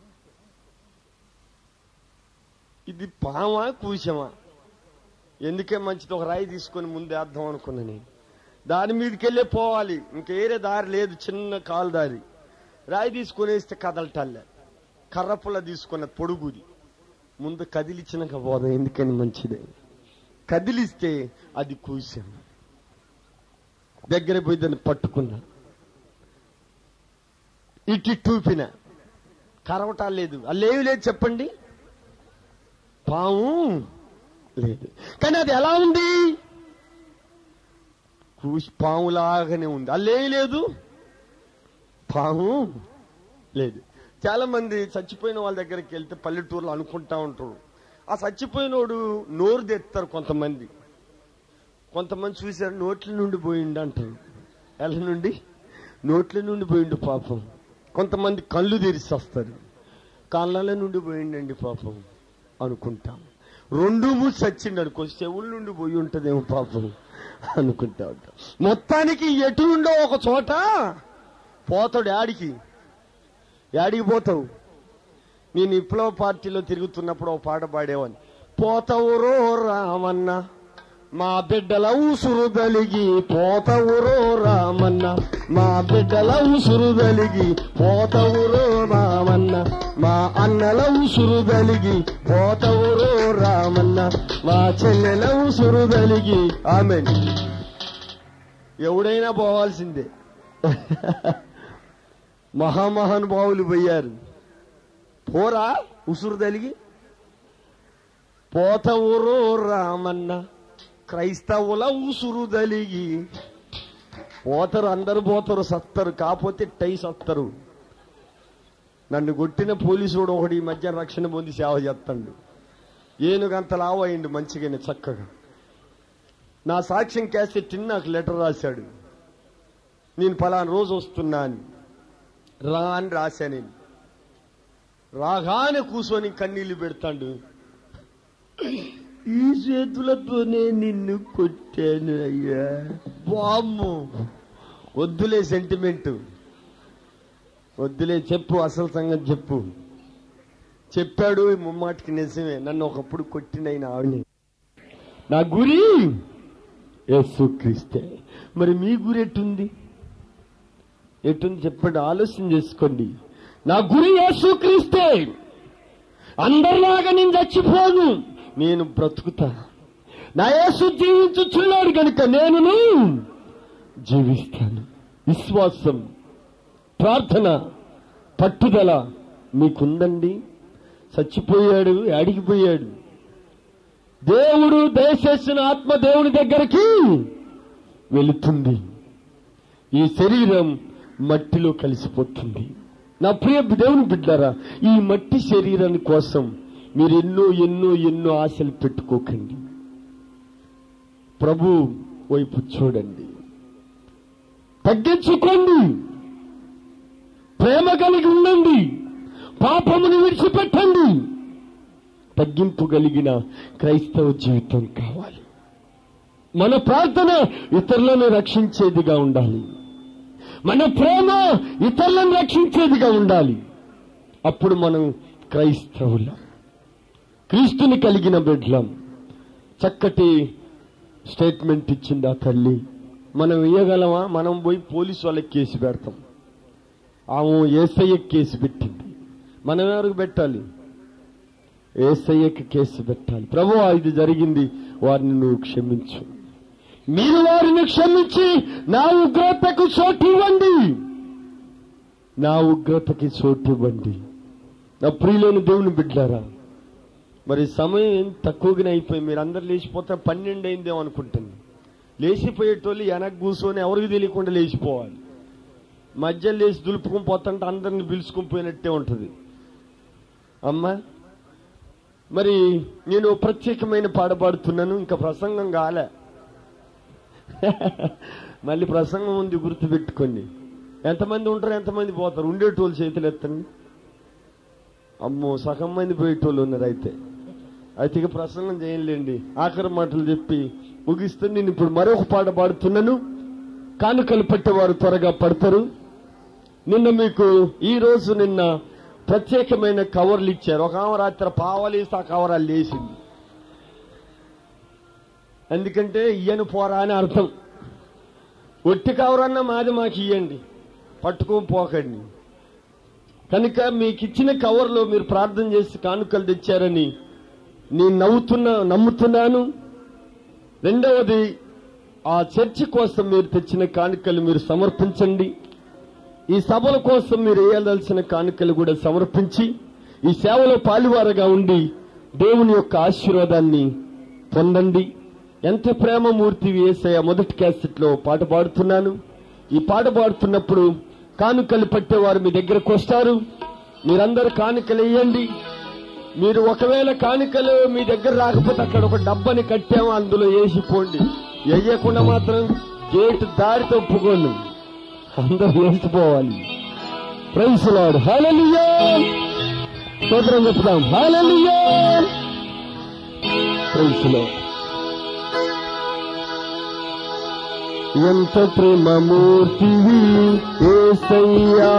ఇది పామా కూశమా ఎందుకే మంచిది ఒక రాయి తీసుకొని ముందే వేద్దాం అనుకున్నా నేను దాని మీదకి వెళ్ళే పోవాలి ఇంకేరే దారి లేదు చిన్న కాలు దారి రాయి తీసుకొని వేస్తే కదలటల్లే కర్రపుల్ల తీసుకున్న పొడుగుది ముందు కదిలిచ్చినాక పోదాం ఎందుకని మంచిదే కదిలిస్తే అది కూశాం దగ్గర పోయి దాన్ని పట్టుకున్నా ఇటు టూపిన కరవటాలు లేదు అల్లేవి లేదు చెప్పండి పాము లేదు కానీ అది ఎలా ఉంది కూసి పాములాగానే ఉంది అల్లేవి లేదు పాము లేదు చాలా మంది చచ్చిపోయిన వాళ్ళ దగ్గరికి వెళ్తే పల్లెటూరులో అనుకుంటా ఉంటారు ఆ చచ్చిపోయినోడు నోరు తెస్తారు కొంతమంది కొంతమంది చూశారు నోట్ల నుండి పోయిండు అంటారు ఎల్ల నుండి నోట్ల నుండి పోయిండు పాపం కొంతమంది కళ్ళు తెరిచి వస్తారు కళ్ళల నుండి పోయిండండి పాపం అనుకుంటాం రెండు మూడు చచ్చిండు అనుకో చెవుల నుండి పోయి ఉంటదేమో పాపం అనుకుంటా ఉంటాం మొత్తానికి ఎటు ఉండో ఒక చోట పోతాడు యాడికి యాడికి పోతావు నేను విప్లవ పార్టీలో తిరుగుతున్నప్పుడు ఒక పాట పాడేవాని పోతవురో రామన్న మా బిడ్డల ఉసురు దలిగి పోతవురో రామన్న మా బిడ్డల ఉసురు దలిగి పోతవురో రామన్న రామన్న మా అన్నల ఉసురు వెలిగి పోతవురో రామన్న మా చెల్లెల ఉసురు వెలిగి ఆమె ఎవడైనా పోవాల్సిందే మహామహానుభావులు పోయారు పోరా ఉసురు తలిగి పోతవురో రామన్న క్రైస్తవుల ఉసురు తలిగి పోతారు అందరు పోతారు సత్తరు కాకపోతే టై సత్తరు నన్ను కొట్టిన పోలీసుడు ఒకటి ఈ మధ్య రక్షణ పొంది సేవ చేస్తాడు ఏనుగంత లావు అయిండు మంచిగానే చక్కగా నా సాక్ష్యం క్యాసెట్ నాకు లెటర్ రాశాడు నేను పలానా రోజు వస్తున్నా అని రా అని రాశా నేను రాగానే కూర్చొని కన్నీళ్లు పెడతాడు ఈ చేతులతోనే నిన్ను కొట్టాను అయ్యా బామ్ము వద్దులే సెంటిమెంట్ వద్దులే చెప్పు అసలు సంగతి చెప్పు చెప్పాడు ముమ్మాటికి నిజమే నన్ను ఒకప్పుడు కొట్టినైన ఆవిడ నా గురి యేసుక్రీస్తే మరి మీ గురి ఎట్టుంది ఎట్టుంది చెప్పండి ఆలోచన చేసుకోండి నా గురి యేసుక్రీస్తే అందరిలాగా నేను చచ్చిపోను నేను బ్రతుకుతా నా యేసు జీవించుచున్నాడు కనుక నేను జీవిస్తాను విశ్వాసం ప్రార్థన పట్టుదల మీకుందండి చచ్చిపోయాడు అడిగిపోయాడు దేవుడు దయచేసిన ఆత్మ దేవుని దగ్గరికి వెళుతుంది ఈ శరీరం మట్టిలో కలిసిపోతుంది నా ప్రియ దేవుని బిడ్డారా ఈ మట్టి శరీరాని కోసం మీరు ఎన్నో ఎన్నో ఎన్నో ఆశలు పెట్టుకోకండి ప్రభు వైపు చూడండి తగ్గించుకోండి ప్రేమ కలిగి ఉండండి పాపమును విడిచిపెట్టండి తగ్గింపు కలిగిన క్రైస్తవ జీవితం కావాలి మన ప్రార్థన ఇతరులను రక్షించేదిగా ఉండాలి మన ప్రేమ ఇతరులను రక్షించేదిగా ఉండాలి అప్పుడు మనం క్రైస్తవులం క్రీస్తుని కలిగిన బిడ్డలం చక్కటి స్టేట్మెంట్ ఇచ్చింది ఆ తల్లి మనం ఇయ్యగలమా మనం పోయి పోలీసు వాళ్ళకి కేసు పెడతాం ఆమె ఏసయ్య కేసు పెట్టింది మనం ఎవరికి పెట్టాలి ఏసయ్యకి కేసు పెట్టాలి ప్రభు ఇది జరిగింది వారిని నువ్వు క్షమించు మీరు వారిని క్షమించి నా ఉగ్రతకు చోటు ఇవ్వండి నా ఉగ్రతకి చోటు ఇవ్వండి నా ప్రియులోని దేవుని బిడ్డారా మరి సమయం ఏం తక్కువగానే అయిపోయి మీరు అందరు లేచిపోతే పన్నెండు అయిందేమో అనుకుంటుంది లేచిపోయేటోళ్ళు వెనక్కి కూర్చొని ఎవరికి తెలియకుండా లేచిపోవాలి మధ్య లేచి దులుపుకొని పోతుంటే అందరిని పిలుచుకొని పోయినట్టే ఉంటుంది అమ్మా మరి నేను ప్రత్యేకమైన పాట పాడుతున్నాను ఇంకా ప్రసంగం కాలే మళ్ళీ ప్రసంగం ఉంది గుర్తు పెట్టుకోండి ఎంతమంది ఉంటారు ఎంతమంది పోతారు ఉండేటోళ్ళు చేతులు ఎత్తండి అమ్మో సగం మంది పోయేటోళ్ళు ఉన్నారు అయితే అయితే ఇక ప్రసంగం చేయలేండి ఆఖరి మాటలు చెప్పి ముగిస్తే నేను ఇప్పుడు మరొక పాట పాడుతున్నాను కానుకలు పెట్టేవారు త్వరగా పడతారు నిన్న మీకు ఈ రోజు నిన్న ప్రత్యేకమైన కవర్లు ఇచ్చారు ఒక ఆమె రాత్రి పావలేసి ఆ కవరాలు లేచింది ఎందుకంటే ఇయ్యను పోరా అని అర్థం ఒట్టి కవరన్నా మాది మాకు ఇయ్యండి పట్టుకొని పోకండి కనుక మీకు ఇచ్చిన కవర్లో మీరు ప్రార్థన చేసి కానుకలు తెచ్చారని నేను నవ్వుతున్నా నమ్ముతున్నాను రెండవది ఆ చర్చి కోసం మీరు తెచ్చిన కానుకలు మీరు సమర్పించండి ఈ సభల కోసం మీరు వేయదలసిన కానుకలు కూడా సమర్పించి ఈ సేవలో పాలువారగా ఉండి దేవుని యొక్క ఆశీర్వాదాన్ని పొందండి ఎంత ప్రేమమూర్తి వేసయ మొదటి క్యాసెట్ లో పాట పాడుతున్నాను ఈ పాట పాడుతున్నప్పుడు కానుకలు పట్టేవారు మీ దగ్గరకు వస్తారు మీరందరూ కానుకలు వేయండి మీరు ఒకవేళ కానుకలు మీ దగ్గర రాకపోతే అక్కడ ఒక డబ్బని కట్టాము అందులో వేసి పోండి వేయకుండా మాత్రం గేటు దారి తప్పుకోండి అందరూ వేసిపోవాలి ప్రైస్ లాడ్ హల్లెలూయా స్తోత్రం చెప్తాం హల్లెలూయా ప్రైస్ లాడ్ ఎంత ప్రేమమూర్తివి ఏసయ్యా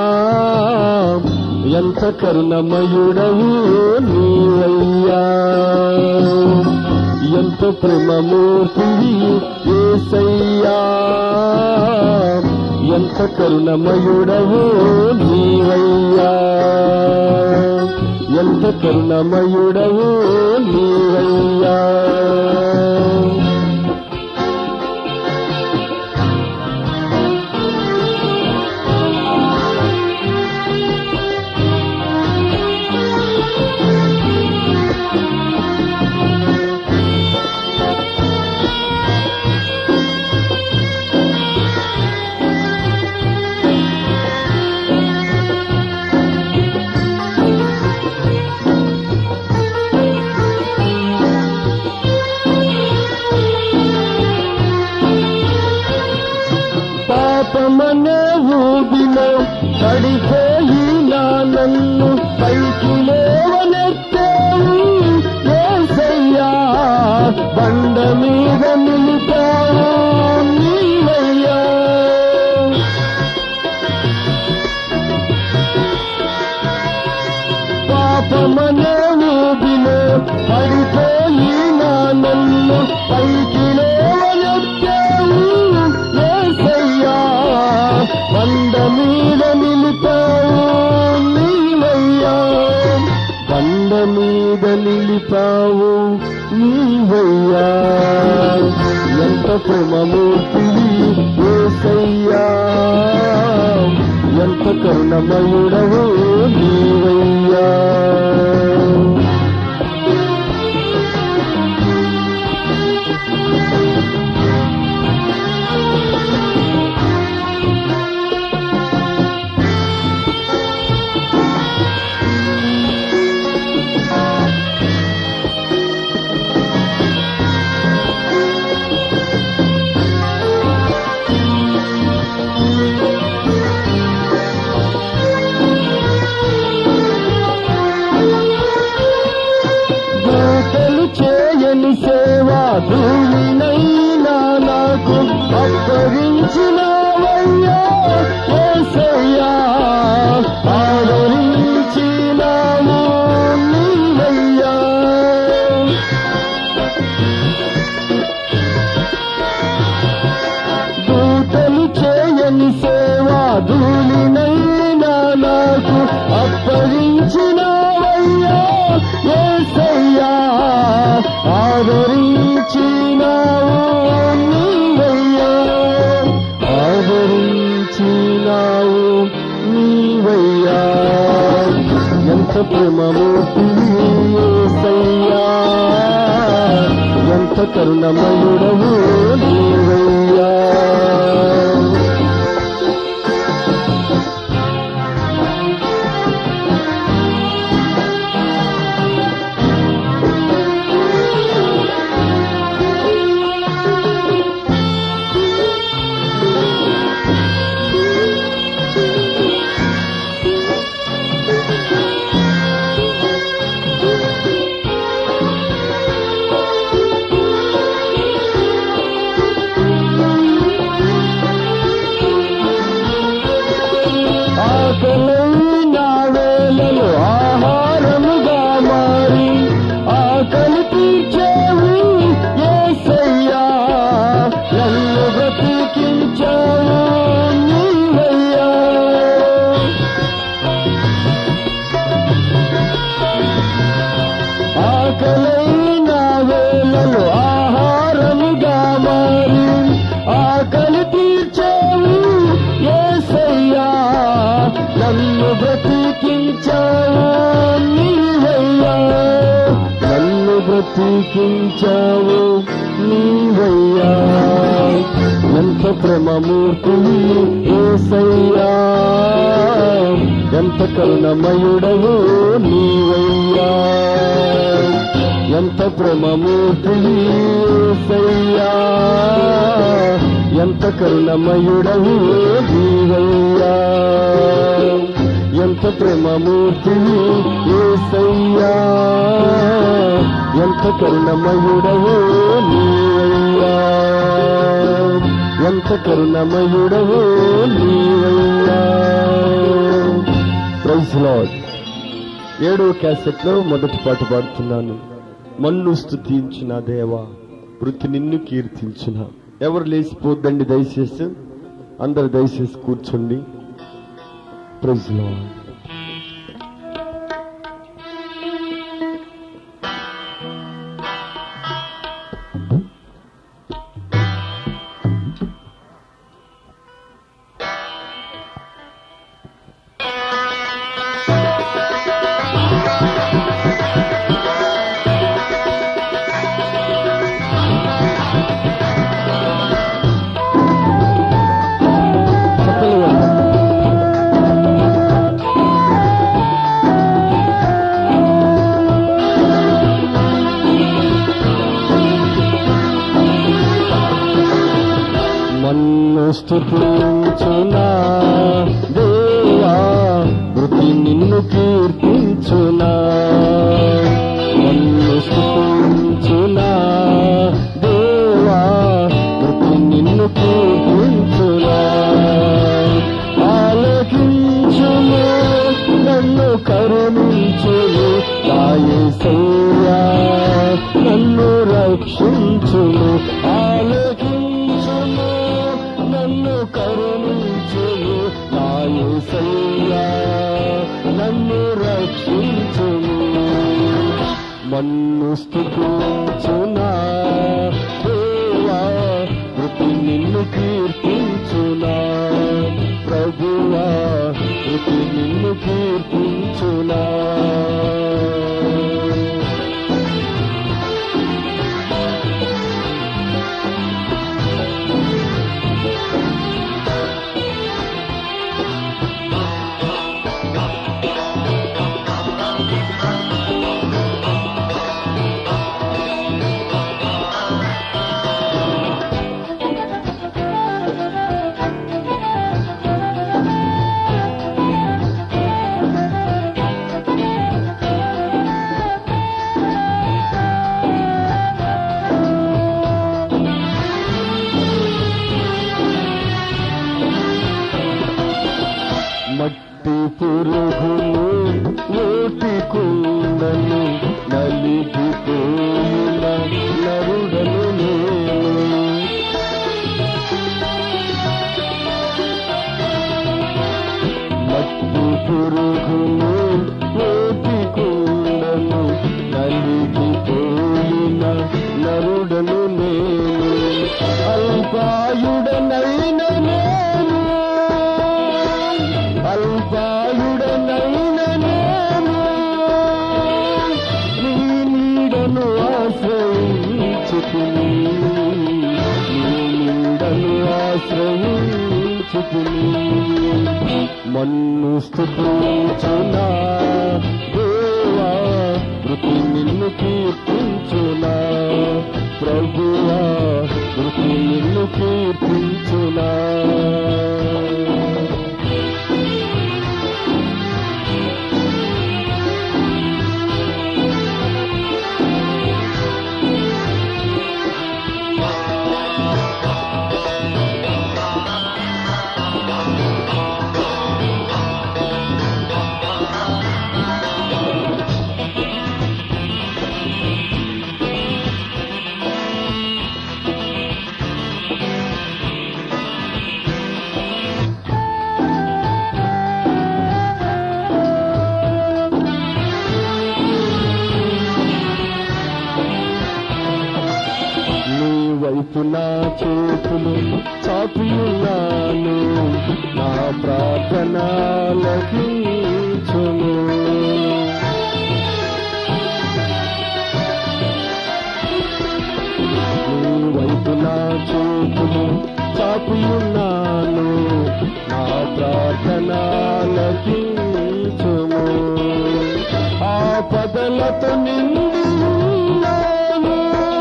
ఎంత కరుణమయుడవు నీవయ్యా ఎంత ప్రేమమూర్తివి ఏసయ్యా ఎంత కరుణమయుడవు నీవయ్యా ఎంత కరుణమయుడవు నీవయ్యా పాపమనే ఊబిలో పడిపోయి నా నన్ను పైకి లేవనెత్తావు ఏసయ్యా బండ మీద నిలిపావు నీవయ్యా పాపమనే ఊబిలో పడిపోయి నా నన్ను పైకి లేవనెత్తావు ఏసయ్యా బండ మీద నిలిపావు నీవయ్యా బండ మీద నిలిపావు నీవయ్యా ఎంత ప్రేమమూర్తివి ఏసయ్యా ఎంత కరుణమయుడవు నీవయ్యా దూతలు చేయని సేవా ధూళినైనా నాకు అప్పగించినవయ్యా ఏసయ్యా ఆదరించినావు నీవయ్యా దూతలు చేయని సేవా ధూళినైనా నాకు అప్పగించినవయ్యా ఏసయ్యా ఆదరించినావు నీవయ్యా ఆదరించినావు నీవయ్యా ఎంత ప్రేమమూర్తివి ఏసయ్యా ఎంత కరుణమయుడవు నీవయ్యా ఆకలైన వేళలు ఆహారముగా మారి ఆకలి తీర్చేవు ఏసయ్యా నన్ను బ్రతికించావు నీవయ్యా ఆకలైన వేళలు ఆహారముగా మారి ఆకలి తీర్చావు ఏసయ్యా నన్ను బ్రతికించావు నీవయ్యా నన్ను బ్రతికించావు నీవయ్యా ఎంత ప్రేమమూర్తివి ఏసయ్యా ఎంత కరుణమయుడవు నీవయ్యా ఎంత ప్రేమమూర్తివి ఏసయ్యా ఎంత కరుణమయుడవు నీవయ్యా ఎంత ప్రేమమూర్తివి ఏసయ్యా ఎంత కరుణమయుడవు నీవయ్యా ఎంత కరుణమయుడవు నీవయ్యా ప్రైజ్ లార్డ్ ఏడో క్యాసెట్ లో మొదటి పాట పాడుతున్నాను మన్ను స్థుతించిన దేవా వృత్తి నిన్ను కీర్తించిన ఎవరు లేచిపోద్దండి దయచేసి అందరు దయచేసి కూర్చోండి ప్రైజ్ లార్డ్ చప్పట్లు కొట్టండి. మన్ను స్థుతించునా దేవా వృతి నిన్ను కీర్తించునా మన్ను స్థుతించునా దేవా వృతి నిన్ను కీర్తించునా ఆలకించుము నన్ను కరుణించుము కాయేసయ్యా నన్ను రక్షించుము ఆలకించుము నన్ను కరుణించుము కాయేసయ్యా నన్ను రక్షించుము మన్ను స్థుతించునా దేవా వృతి నిన్ను కీర్తించునా ప్రభువా వృతి నిన్ను కీర్తించునా మట్టి పురుగును ఓటి కుండను నలిగిపోయిన నరుడను నేను మట్టి పురుగును ఓటి కుండను నలిగిపోయిన నరుడను నేను అల్పాయుడనైన నేను అల్పాయుడనైన నేను నీ నీడను ఆశ్రయించుకుని నీ నీడను ఆశ్రయించుకుని మన్ను స్థుతించునా దేవా వృతి నిన్ను కీర్తించునా ప్రభువా వృతి నిన్ను కీర్తించునా నీ వైపు నా చేతులు చాపియున్నాను నా ప్రార్థన లభించును నీ వైపు నా చేతులు చాపియున్నాను నా ప్రార్థన లభించును ఆపదలతో నిండి ఉన్నాను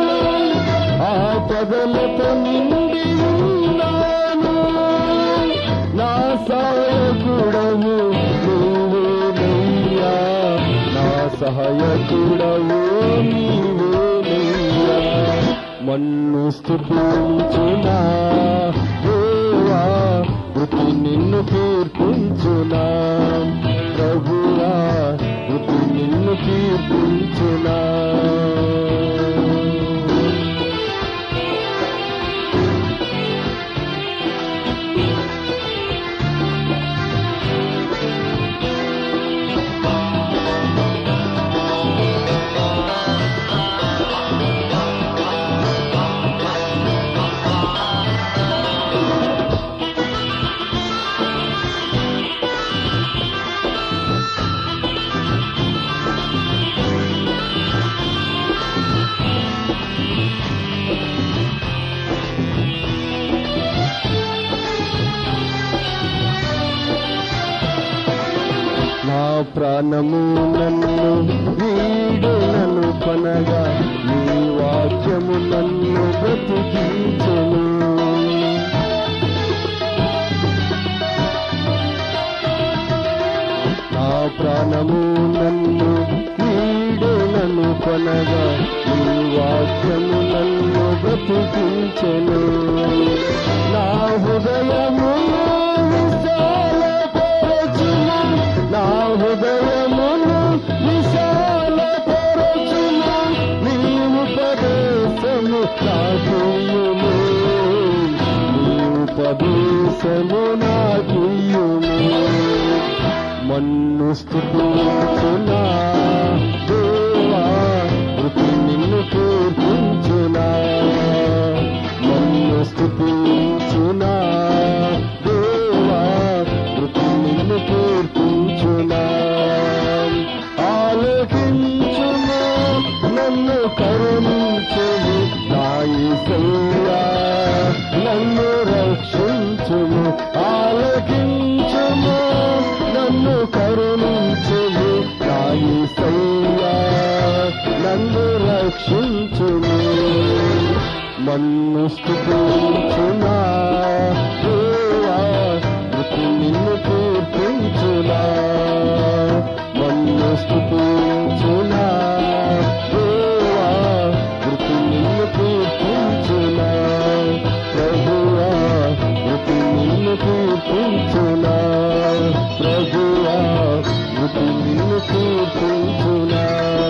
ఆపదలతో నిండి ఉన్నాను నా సహాయకుడము నీవేనయ్యా నా సహాయకుడము నీవేనయ్యా మన్ను స్థుతించునా దేవా వృతి నిన్ను కీర్తించునా ప్రభువా వృతి నిన్ను కీర్తించునా ప్రాణము నన్ను వీడునను కొనగా నీ వాక్యము నన్ను బ్రతికించెను నా ప్రాణము నన్ను వీడునను కొనగా నీ వాక్యము నన్ను బ్రతికించెను నా హృదయమును విశాలపరచును నా హృదయమును విశాలపరచును నీ ఉపదేశము నాకుయుము నీ ఉపదేశము నాకుయుము మన్ను స్థుతించునా దేవా కృతి నిన్ను కీర్తించునా మన్ను స్థుతించునా దేవా కృతి నిన్ను కీర్తించునా ఆలోకించును నన్ను కరుణించును నా యేసయ్యా నన్ను రక్షించును ఆలకించును నన్ను కరుణించును నా యేసయ్యా నన్ను రక్షించును మన్ను స్థుతించునా దేవా మృతి నిన్ను కీర్తించునా మన్ను స్థుతించునా దేవా మృతి నిన్ను కీర్తించునా ప్రభువా మృతి నిన్ను కీర్తించునా ప్రభువా మృతి నిన్ను కీర్తించునా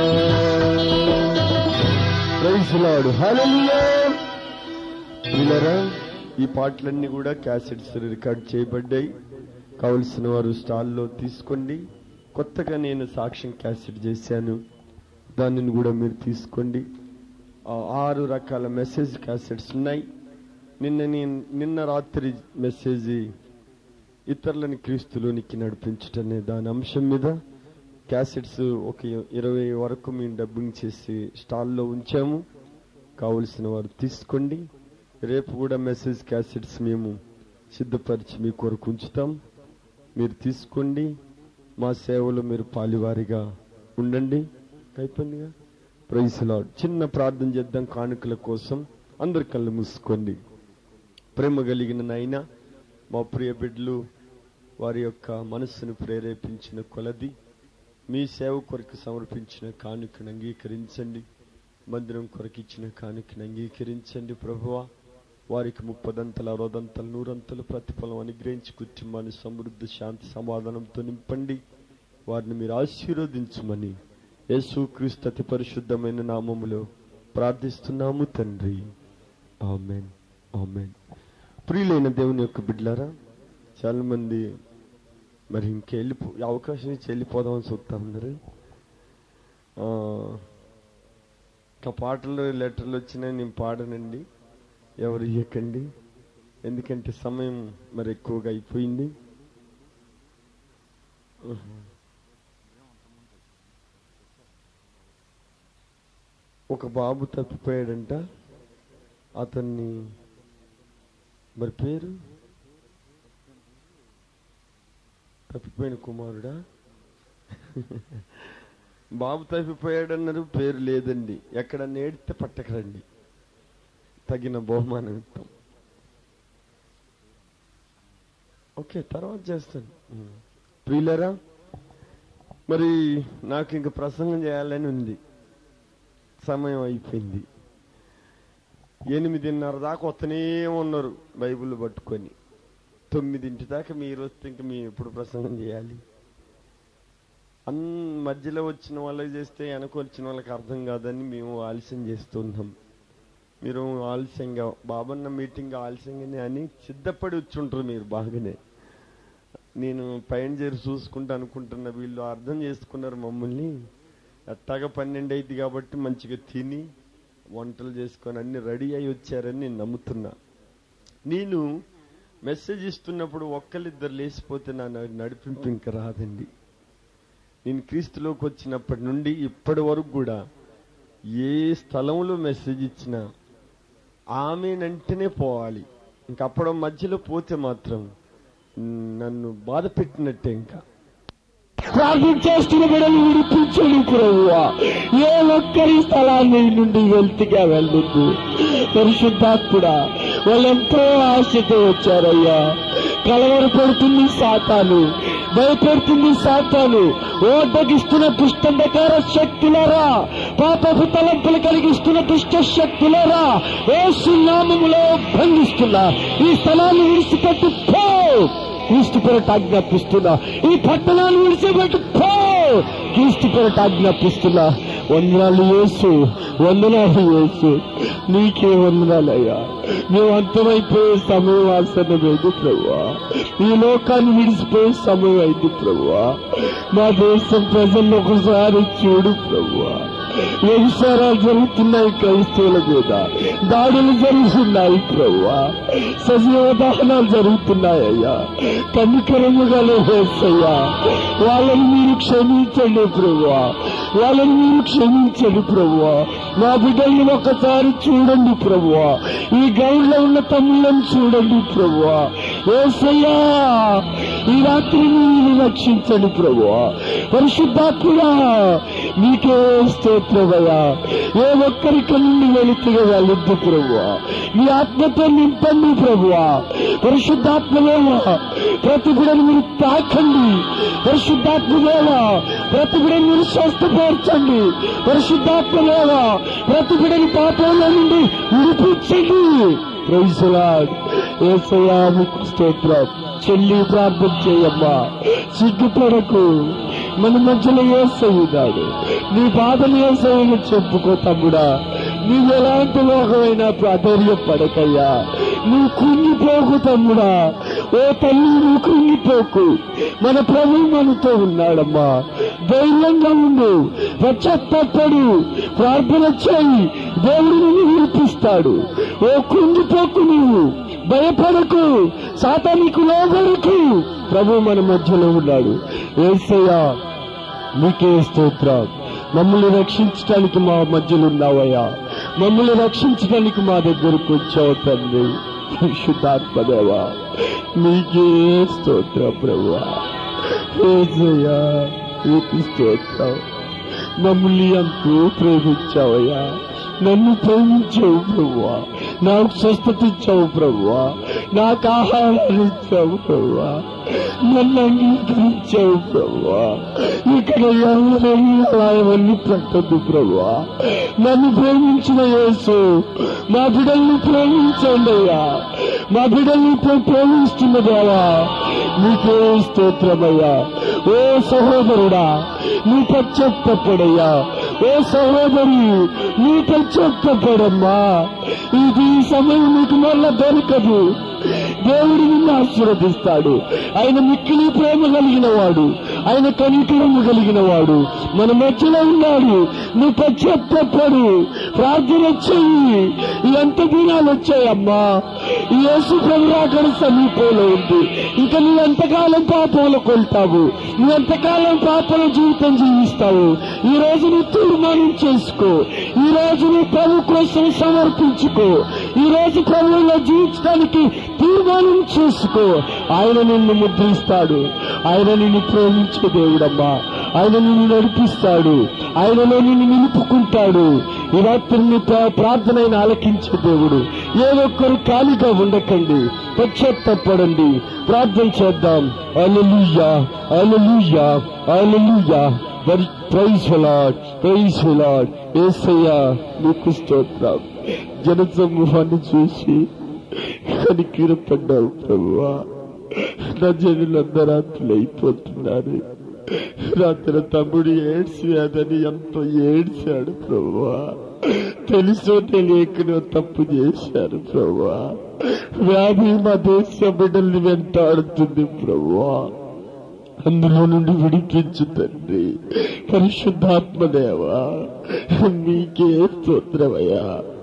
ప్రైజ్ లాడు హల్లెలూయా పిల్లరా ఈ పాటలన్నీ కూడా క్యాసెట్స్ రికార్డ్ చేయబడ్డాయి కావలసిన వారు స్టాల్లో తీసుకోండి కొత్తగా నేను సాక్ష్యం క్యాసెట్ చేశాను దానిని కూడా మీరు తీసుకోండి ఆ ఆరు రకాల మెసేజ్ క్యాసెట్స్ ఉన్నాయి నిన్న నేను నిన్న రాత్రి మెసేజ్ ఇతరులని క్రీస్తులోనికి నడిపించటనే దాని అంశం మీద క్యాసెట్స్ ఒక ఇరవై వరకు మేము డబ్బింగ్ చేసి స్టాల్లో ఉంచాము కావలసిన వారు తీసుకోండి రేపు కూడా మెసేజ్ క్యాసెట్స్ మేము సిద్ధపరిచి మీ కొరకు ఉంచుతాం మీరు తీసుకోండి మా సేవలో మీరు పాలివారిగా ఉండండి అయిపోయిందిగా ప్రైస్ లాడ్ చిన్న ప్రార్థన చేద్దాం కానుకల కోసం అందరి కళ్ళు మూసుకోండి ప్రేమ కలిగిన నాయన మా ప్రియ బిడ్డలు వారి యొక్క మనస్సును ప్రేరేపించిన కొలది మీ సేవ కొరకు సమర్పించిన కానుకను అంగీకరించండి మందిరం కొరకు ఇచ్చిన కానుకను అంగీకరించండి ప్రభువా వారికి ముప్పదంతల అరవదంతలు నూరంతలు ప్రతిఫలం అనుగ్రహించి కుటుంబాన్ని సమృద్ధి శాంతి సమాధానంతో నింపండి వారిని మీరు ఆశీర్వదించమని యేసు క్రీస్తు అతి పరిశుద్ధమైన నామములో ప్రార్థిస్తున్నాము తండ్రి ఆమెన్ ఆమెన్ ప్రియులైన దేవుని యొక్క బిడ్డలారా చాలా మంది మరి ఇంకెళ్ళిపో ఈ అవకాశం ఇచ్చి వెళ్ళిపోదామని చూస్తా ఉన్నారు ఆ, ఇంకా పాటలు లెటర్లు వచ్చినాయి నేను పాడనండి ఎవరు ఇయ్యకండి ఎందుకంటే సమయం మరి ఎక్కువగా అయిపోయింది ఉహు. ఒక బాబు తప్పిపోయాడంట అతన్ని మరి పేరు తప్పిపోయిన కుమారుడా బాబు తప్పిపోయాడన్నారు పేరు లేదండి ఎక్కడ నేడితే పట్టకరండి తగిన బహుమానం ఇస్తాం ఓకే తర్వాత చేస్తాను ఉం. ప్రియులరా మరి నాకు ఇంక ప్రసంగం చేయాలని ఉంది సమయం అయిపోయింది ఎనిమిదిన్నర దాకా వస్తూనే ఉన్నారు బైబిల్ పట్టుకొని తొమ్మిదింటి దాకా మీరు వస్తే ఇంక మేము ఎప్పుడు ప్రసంగం చేయాలి అన్ మధ్యలో వచ్చిన వాళ్ళకి చేస్తే వెనక వచ్చిన వాళ్ళకి అర్థం కాదని మేము ఆలస్యం చేస్తున్నాం మీరు ఆలస్యంగా బాబన్న మీటింగ్ ఆలస్యంగానే అని సిద్ధపడి వచ్చుంటారు మీరు బాగానే నేను పైన చేరి చూసుకుంటా అనుకుంటున్న వీళ్ళు అర్థం చేసుకున్నారు మమ్మల్ని ఎట్టాగా పన్నెండు అయింది కాబట్టి మంచిగా తిని వంటలు చేసుకొని అన్ని రెడీ అయి వచ్చారని నేను నమ్ముతున్నా నేను మెసేజ్ ఇస్తున్నప్పుడు ఒక్కరిద్దరు లేచిపోతే నా నడిపింపు ఇంకా రాదండి నేను క్రీస్తులోకి వచ్చినప్పటి నుండి ఇప్పటి వరకు కూడా ఏ స్థలంలో మెసేజ్ ఇచ్చినా ఆమెనంటేనే పోవాలి ఇంక అప్పుడు మధ్యలో పోతే మాత్రం నన్ను బాధ పెట్టినట్టే ఇంకా ప్రార్థన చేస్తున్న బిడ్డలు విడిపించండి ప్రభువా ఏ ఒక్కరి స్థలాన్ని నుండి వెళ్తిగా వెళ్ళొద్దు పరిశుద్ధాత్ముడా వాళ్ళెంతో ఆశతో వచ్చారయ్యా కలవరపడుతుంది సాతాను భయపెడుతుంది సాతాను ఓటగిస్తున్న దుష్టంధకార శక్తులరా పాపపు తలంపులు కలిగిస్తున్న దుష్ట శక్తులరా ఏసు నామములో బంధిస్తున్నా ఈ స్థలాన్ని విడిచిపెట్టి పో క్రీస్తు పెరట ఆజ్ఞాపిస్తున్నా ఈ పట్టణాన్ని విడిచిపెట్టి పో క్రీస్తు పెరట ఆజ్ఞాపిస్తున్నా వందనాలు యేసు వందనాలు యేసు నీకే వందనాలయ్యా మేము అంతమైపోయే సమయం ఆసన్నమైంది ప్రభువా ఈ లోకాన్ని విడిచిపోయే సమయం అయింది ప్రభువా మా దేశం ప్రజల్లో ఒకసారి చూడు ప్రభువా వ్యభిచారాలు జరుగుతున్నాయి క్రైస్తవుల మీద దాడులు జరుగుతున్నాయి ప్రభువా సజీవ దహనాలు జరుగుతున్నాయ్యా కనికరముగా లేసయ్యా వాళ్ళని మీరు క్షమించండి ప్రభువా వాళ్ళని మీరు క్షమించండి ప్రభువా మా బిడ్డల్ని ఒకసారి చూడండి ప్రభువా ఈ గ్రౌండ్ లో ఉన్న తమ్ముళ్ళని చూడండి ప్రభువా ఏసయ్యా ఈ రాత్రి మీరు రక్షించండి ప్రభువా పరిశుద్ధాత్ముడా నీకే స్తోత్రమయ్యా ఏ ఒక్కరికి నుండి వెళుతుగా వెళ్ళొద్దు ప్రభువా నీ ఆత్మతో నింపండి ప్రభువా పరిశుద్ధాత్మదేవా ప్రతి బిడను మీరు తాకండి పరిశుద్ధాత్మదేవా ప్రతి బిడను మీరు స్వస్థపరచండి పరిశుద్ధాత్మదేవా ప్రతి బిడని పాపంలో నుండి విడిపించండి ప్రైజులాడ్ ఏసయ్యా మీకు స్తోత్రం చెల్లి ప్రార్థన చేయమ్మా సిగ్గుపడకు మన మధ్యలో ఏసయ్యున్నాడు నీ బాధలు ఏసయ్యని చెప్పుకో తమ్ముడా నీవు ఎలాంటి లోకమైనా అధైర్యపడకయ్యా నువ్వు కృంగిపోకు తమ్ముడా ఓ తల్లి నువ్వు కృంగిపోకు మన ప్రభు మనతో ఉన్నాడమ్మా ధైర్యంగా ఉండు పశ్చాత్తాపడు ప్రార్థన చేయి దేవుడు నిన్ను విడిపిస్తాడు ఓ కృంగిపోకు నువ్వు భయపడకు సాతానికి లోబడకు ప్రభు మన మధ్యలో ఉన్నాడు ఏసయ్యా నీకే స్తోత్రం మమ్మల్ని రక్షించడానికి మా మధ్యలో ఉన్నావయ్యా మమ్మల్ని రక్షించడానికి మా దగ్గరకు వచ్చావు తండ్రి శుద్ధాత్మదేవా నీకే స్తోత్రం ప్రభువా ఏసయ్యా నీకు స్తోత్రం మమ్మల్ని ఎంతో ప్రేమించావయ్యా నన్ను ప్రేమించావు ప్రభువా నాకు స్వస్థత ఇచ్చావు ప్రభువా నాకు ఆహారాన్ని ఇచ్చావు ప్రభువా నన్ను అంగీకరించావు ప్రభువా ఇక్కడ ఎవరైనా అలాగవన్నీ పెట్టద్దు ప్రభువా నన్ను ప్రేమించిన యేసు మా బిడ్డల్ని ప్రేమించండి అయ్యా మా బిడ్డల్ని ప్రే- ప్రేమిస్తున్న దేవా నీకే స్తోత్రమయ్యా ఓ సహోదరుడా నీ పశ్చాత్తపడయ్యా ఓ సహోదరి నీ పశ్చాత్తపడమ్మా ఇది ఈ సమయం నీకు మళ్ళా దొరకదు దేవుడు నిన్ను ఆశీర్వదిస్తాడు ఆయన మిక్కిలి ప్రేమ కలిగిన వాడు ఆయన కనికరము కలిగిన వాడు మన మధ్యలో ఉన్నాడు నువ్వు పశ్చాత్తపడు ప్రార్థన చెయ్యి ఎంత దినాలు వచ్చాయమ్మా ఈ యేసు ప్రభు రాకడ సమీపంలో ఉంది ఇంకా నువ్వు ఎంతకాలం పాపంలో కొల్తావు నువ్వు ఎంతకాలం పాపల జీవితం జీవిస్తావు ఈ రోజు నువ్వు తీర్మానం చేసుకో ఈ రోజు నువ్వు ప్రభు కోసం సమర్పించుకో ఈ రోజు ప్రభువులో జీవించడానికి తీర్మానం చేసుకో ఆయన నిన్ను ముద్రిస్తాడు ఆయన నిన్ను ప్రేమించే దేవుడమ్మా ఆయన నిన్ను నడిపిస్తాడు ఆయనలో నిన్ను నిలుపుకుంటాడు ఈ రాత్రి నీ ప్రా- ప్రార్థనైన ఆలకించే దేవుడు ఏ ఒక్కరు ఖాళీగా ఉండకండి పశ్చాత్తపడండి ప్రార్థన చేద్దాం అలలుయ్యా అలలుయ్యా అలలుయ్యా ప్రైజ్ లాడ్ ప్రైజ్ లాడ్ ఏసయ్యా నీకు స్తోత్రం జనసమూహాన్ని చూసి కనికీరపడ్డావు ప్రభువా నా జనులందరూ అయిపోతున్నారు రాత్రి తమ్ముడు ఏడ్చాదని ఎంతో ఏడ్చాడు ప్రభువా తెలుసో తెలియకనో తప్పు చేశారు ప్రభువా వ్యాధి మా దేశ బిడ్డల్ని వెంటాడుతుంది ప్రభువా అందులో నుండి విడిపించు తండ్రి పరిశుద్ధాత్మదేవా మీకే స్తోత్రమయ్యా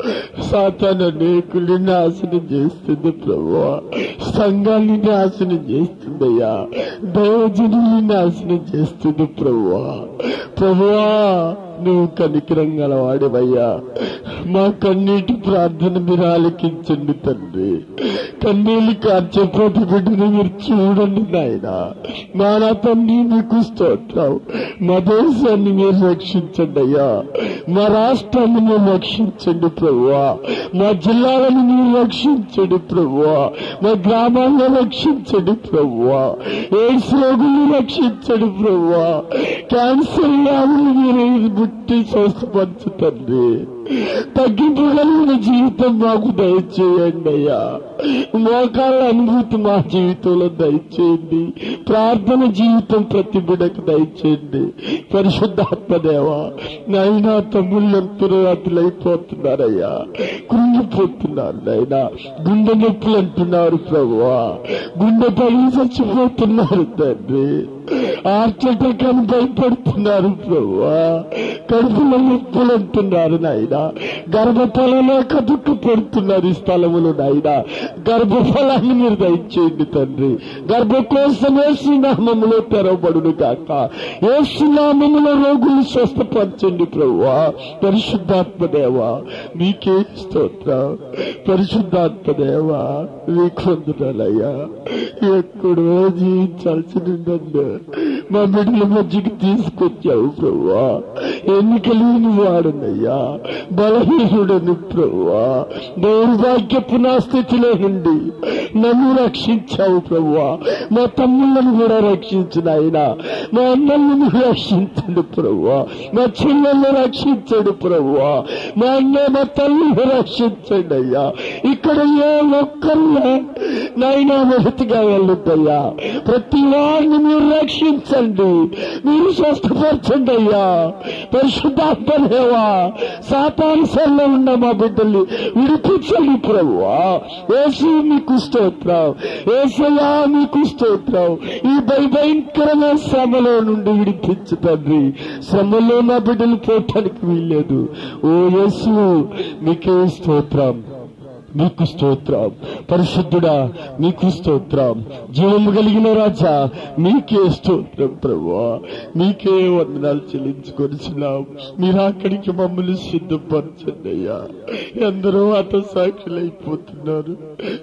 సాతాన అనేకుల్ని నాశనం చేస్తుంది ప్రభువా సంఘాన్ని నాశనం చేస్తుందయ్యా దైవజనుల్ని నాశనం చేస్తుంది ప్రభువా ప్రభువా నువ్వు కనికరం గలవాడివయ్యా మా కన్నీటి ప్రార్థన మీరు ఆలకించండి తండ్రి కన్నీళ్ళు కార్చే ప్రతి బిడ్డను మీరు చూడండి నాయన మా నా తండ్రి మీకు స్తోత్రం మా దేశాన్ని మీరు రక్షించండి అయ్యా మా రాష్ట్రాన్ని మీరు రక్షించండి ప్రభువా మా జిల్లాలను మీరు రక్షించండి ప్రభువా మా గ్రామాలను రక్షించండి ప్రభువా ఎయిడ్స్ రోగులు రక్షించండి ప్రభువా క్యాన్సర్ వ్యాధులు మీరు ముట్టి స్వస్థపరచుతండి తగ్గింపు కలిగిన జీవితం మాకు దయచేయండి అయ్యా మోకాళ్ళ అనుభూతి మా జీవితంలో దయచేయండి ప్రార్థన జీవితం ప్రతి బిడకు దయచేయండి పరిశుద్ధాత్మదేవ నాయనా తమ్ముళ్ళు అంతురాతులైపోతున్నారయ్యా కృంగిపోతున్నారు నాయనా గుండె నొప్పులు అంటున్నారు ప్రభువా గుండె పగిలి చచ్చిపోతున్నారు తండ్రి హార్ట్ అటాక్ అని భయపడుతున్నారు ప్రభువా కడుపులో నొప్పులు అంటున్నారు నాయన గర్భఫలంలో కదుక్కు పెడుతున్నారు ఈ స్థలములు నాయన గర్భఫలాన్ని మీరు దయచేయండి తండ్రి గర్భకోశం ఏసునామములో తెరవబడును కాక ఏసునామములో రోగులు స్వస్థపరచండి ప్రభువా పరిశుద్ధాత్మదేవా మీకే స్తోత్రం పరిశుద్ధాత్మదేవా మీకు వందనాలయ్యా ఎక్కడో జీవించాల్సి నన్ను మా బిడ్డల మధ్యకి తీసుకొచ్చావు ప్రభువా ఎన్నికలేని వాడునయ్యా బలహీనుడని ప్రభువా దౌర్భాగ్యపు నా స్థితిలో నుండి నన్ను రక్షించావు ప్రభువా మా తమ్ముళ్ళను కూడా రక్షించిన ఆయన మా అన్నలను రక్షించండి ప్రభువా మా చెల్లెలను రక్షించండి ప్రభువా మా అన్న మా తల్లిని రక్షించండి అయ్యా ఇక్కడ ఏ ఒక్కరినే నైనా మొదటిగా వెళ్ళొద్దయ్యా ప్రతి వారిని మీరు రక్షించండి మీరు స్వస్థపరచండి అయ్యా పరిశుద్ధాత్మదేవా సాతాను సెల్లో ఉన్న మా బిడ్డల్ని విడిపించండి ప్రభువా ఏసు మీకు స్తోత్రం ఏసయ్యా మీకు స్తోత్రం ఈ భయ భయంకరమైన శ్రమలో నుండి విడిపించు తండ్రి శ్రమలో నా బిడ్డలు పోవటానికి వీల్లేదు ఓ యేసు మీకే స్తోత్రం మీకు స్తోత్రం పరిశుద్ధుడా మీకు స్తోత్రం జీవము కలిగిన రాజా మీకే స్తోత్రం ప్రభువా మీకే వందనాలు చెల్లించుకొనిచున్నాం మీరు అక్కడికి మమ్మల్ని సిద్ధపరచండి అయ్యా ఎందరో అత సాక్షులైపోతున్నారు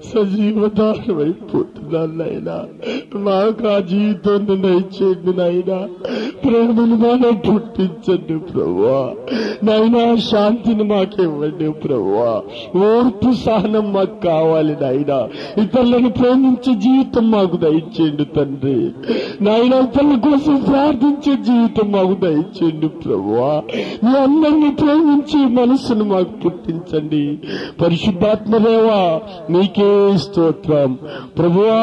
సజీవదానం అయిపోతున్నారు నాయనా మాకు ఆ జీవితాన్ని దయచేయండి నాయనా ప్రేమను మాలో పుట్టించండి ప్రభువా నాయనా శాంతిని మాకివ్వండి ప్రభువా ఓర్పు సహనం మాకు కావాలి నాయనా ఇతరులను ప్రేమించే జీవితం మాకు దయచేయండి తండ్రి నాయన ఇతరుల కోసం ప్రార్థించే జీవితం మాకు దయచేయండి ప్రభువా మీ అందరినీ ప్రేమించే మనసును మాకు పుట్టించండి పరిశుద్ధాత్మదేవా మీకే స్తోత్రం ప్రభువా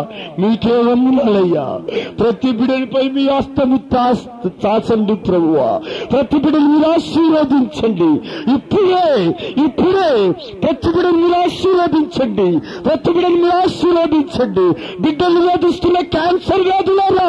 మీకే వందనాలయ్యా ప్రతి బిడనిపై మీ హస్తము తాస్- చాచండి ప్రభువా ప్రతి బిడని మీరు ఆశీర్వదించండి ఇప్పుడే ఇప్పుడే ప్రతి బిడని మీరు ఆశీర్వదించండి ప్రతి బిడని మీరు ఆశీర్వదించండి బిడ్డలు వేధిస్తున్న క్యాన్సర్ వ్యాధులారా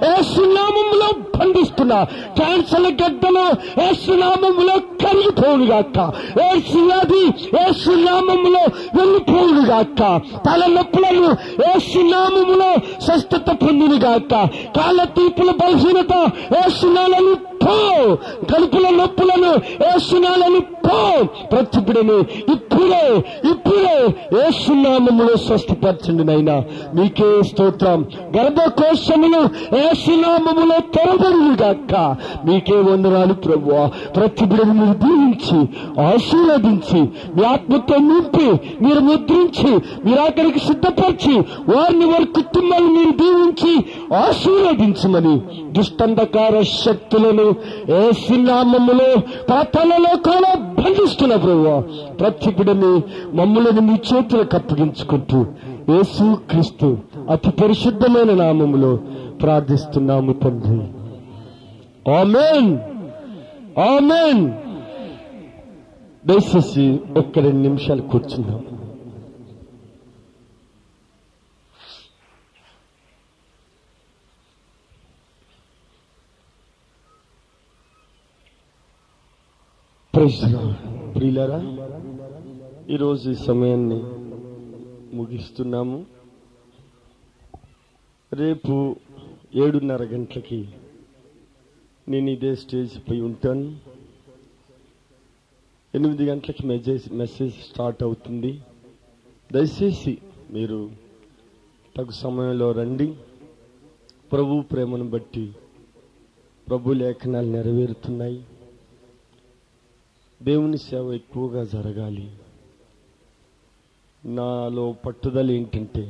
ఏసునామంలో బంధిస్తున్న క్యాన్సర్ గడ్డలు ఏసునామంలో కరిగిపోనుగాక ఏసు వ్యాధి ఏసునామంలో వెళ్ళిపోనుగాక తలనొప్పులను ఏసునామములో స్వస్థత పొందినగాక కాళ్ళ తీపుల బలహీనత ఏసునాలను పో కడుపుల నొప్పులను ఏసునాలను పో ప్రతి బిడని ఇప్పుడే ఇప్పుడే ఏసునామములో స్వస్థపరచండి నైనా మీకే స్తోత్రం గర్భకోశములు ఏసునామములో తెరబడిగాక మీకే వందనాలు ప్రభువా ప్రతి బిడని మీరు దీవించి ఆశీర్వదించి మీ ఆత్మతో నింపి మీరు ముద్రించి మీరు అక్కడికి సిద్ధపరిచి వారిని వారి కుటుంబాన్ని మీరు దీవించి ఆశీర్వదించమని దుష్టంధకార శక్తులను ఏసునామములో పాతాలలో కూడా బంధిస్తున్న ప్రభువా ప్రతి బిడని మమ్మల్ని మీ చేతులకు అప్పగించుకుంటూ యేసు క్రీస్తు అతి పరిశుద్ధమైన నామములో ప్రార్థిస్తున్నాము తండ్రి ఆమెన్ ఆమెన్ దయచేసి ఒక్క రెండు నిమిషాలు కూర్చుందాం ప్రియులరా ఈరోజు ఈ సమయాన్ని ముగిస్తున్నాము రేపు ఏడున్నర గంటలకి నేను ఇదే స్టేజ్ పై ఉంటాను ఎనిమిది గంటలకి మెసేజ్ మెసేజ్ స్టార్ట్ అవుతుంది దయచేసి మీరు తగు సమయంలో రండి ప్రభు ప్రేమను బట్టి ప్రభు లేఖనాలు నెరవేరుతున్నాయి దేవుని సేవ ఎక్కువగా జరగాలి నాలో పట్టుదల ఏంటంటే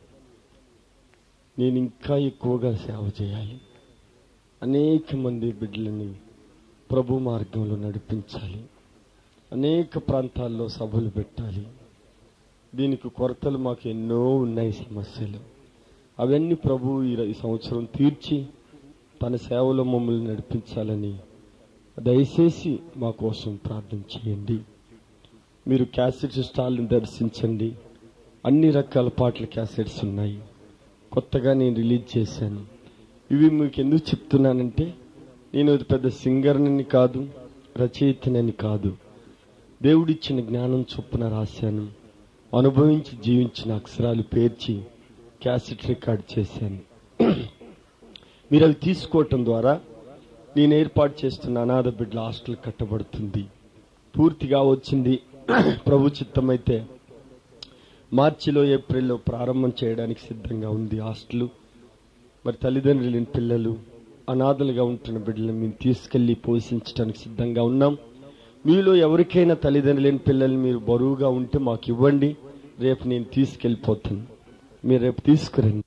నేను ఇంకా ఎక్కువగా సేవ చేయాలి అనేక మంది బిడ్డలని ప్రభు మార్గంలో నడిపించాలి అనేక ప్రాంతాల్లో సభలు పెట్టాలి దీనికి కొరతలు మాకు ఎన్నో ఉన్నాయి సమస్యలు అవన్నీ ప్రభు ఈ ర- ఈ సంవత్సరం తీర్చి తన సేవలో మమ్మల్ని నడిపించాలని దయచేసి మా కోసం ప్రార్థన చేయండి మీరు క్యాసెట్ స్టాల్ని దర్శించండి అన్ని రకాల పాటల క్యాసెట్స్ ఉన్నాయి కొత్తగా నేను రిలీజ్ చేశాను ఇవి మీకు ఎందుకు చెప్తున్నానంటే నేను ఒక పెద్ద సింగర్నని కాదు రచయితనని కాదు దేవుడిచ్చిన జ్ఞానం చొప్పున రాశాను అనుభవించి జీవించిన అక్షరాలు పేర్చి క్యాసెట్ రికార్డ్ చేశాను మీరు అవి తీసుకోవటం ద్వారా నేను ఏర్పాటు చేస్తున్న అనాథ బిడ్డల హాస్టల్ కట్టబడుతుంది పూర్తిగా వచ్చింది ప్రభు చిత్తమైతే మార్చిలో ఏప్రిల్లో ప్రారంభం చేయడానికి సిద్ధంగా ఉంది హాస్టల్ మరి తల్లిదండ్రులు లేని పిల్లలు అనాథలుగా ఉంటున్న బిడ్డలను మేము తీసుకెళ్లి పోషించడానికి సిద్ధంగా ఉన్నాం మీలో ఎవరికైనా తల్లిదండ్రులు లేని పిల్లలు మీరు బరువుగా ఉంటే మాకు ఇవ్వండి రేపు నేను తీసుకెళ్ళిపోతాను మీరు రేపు తీసుకురండి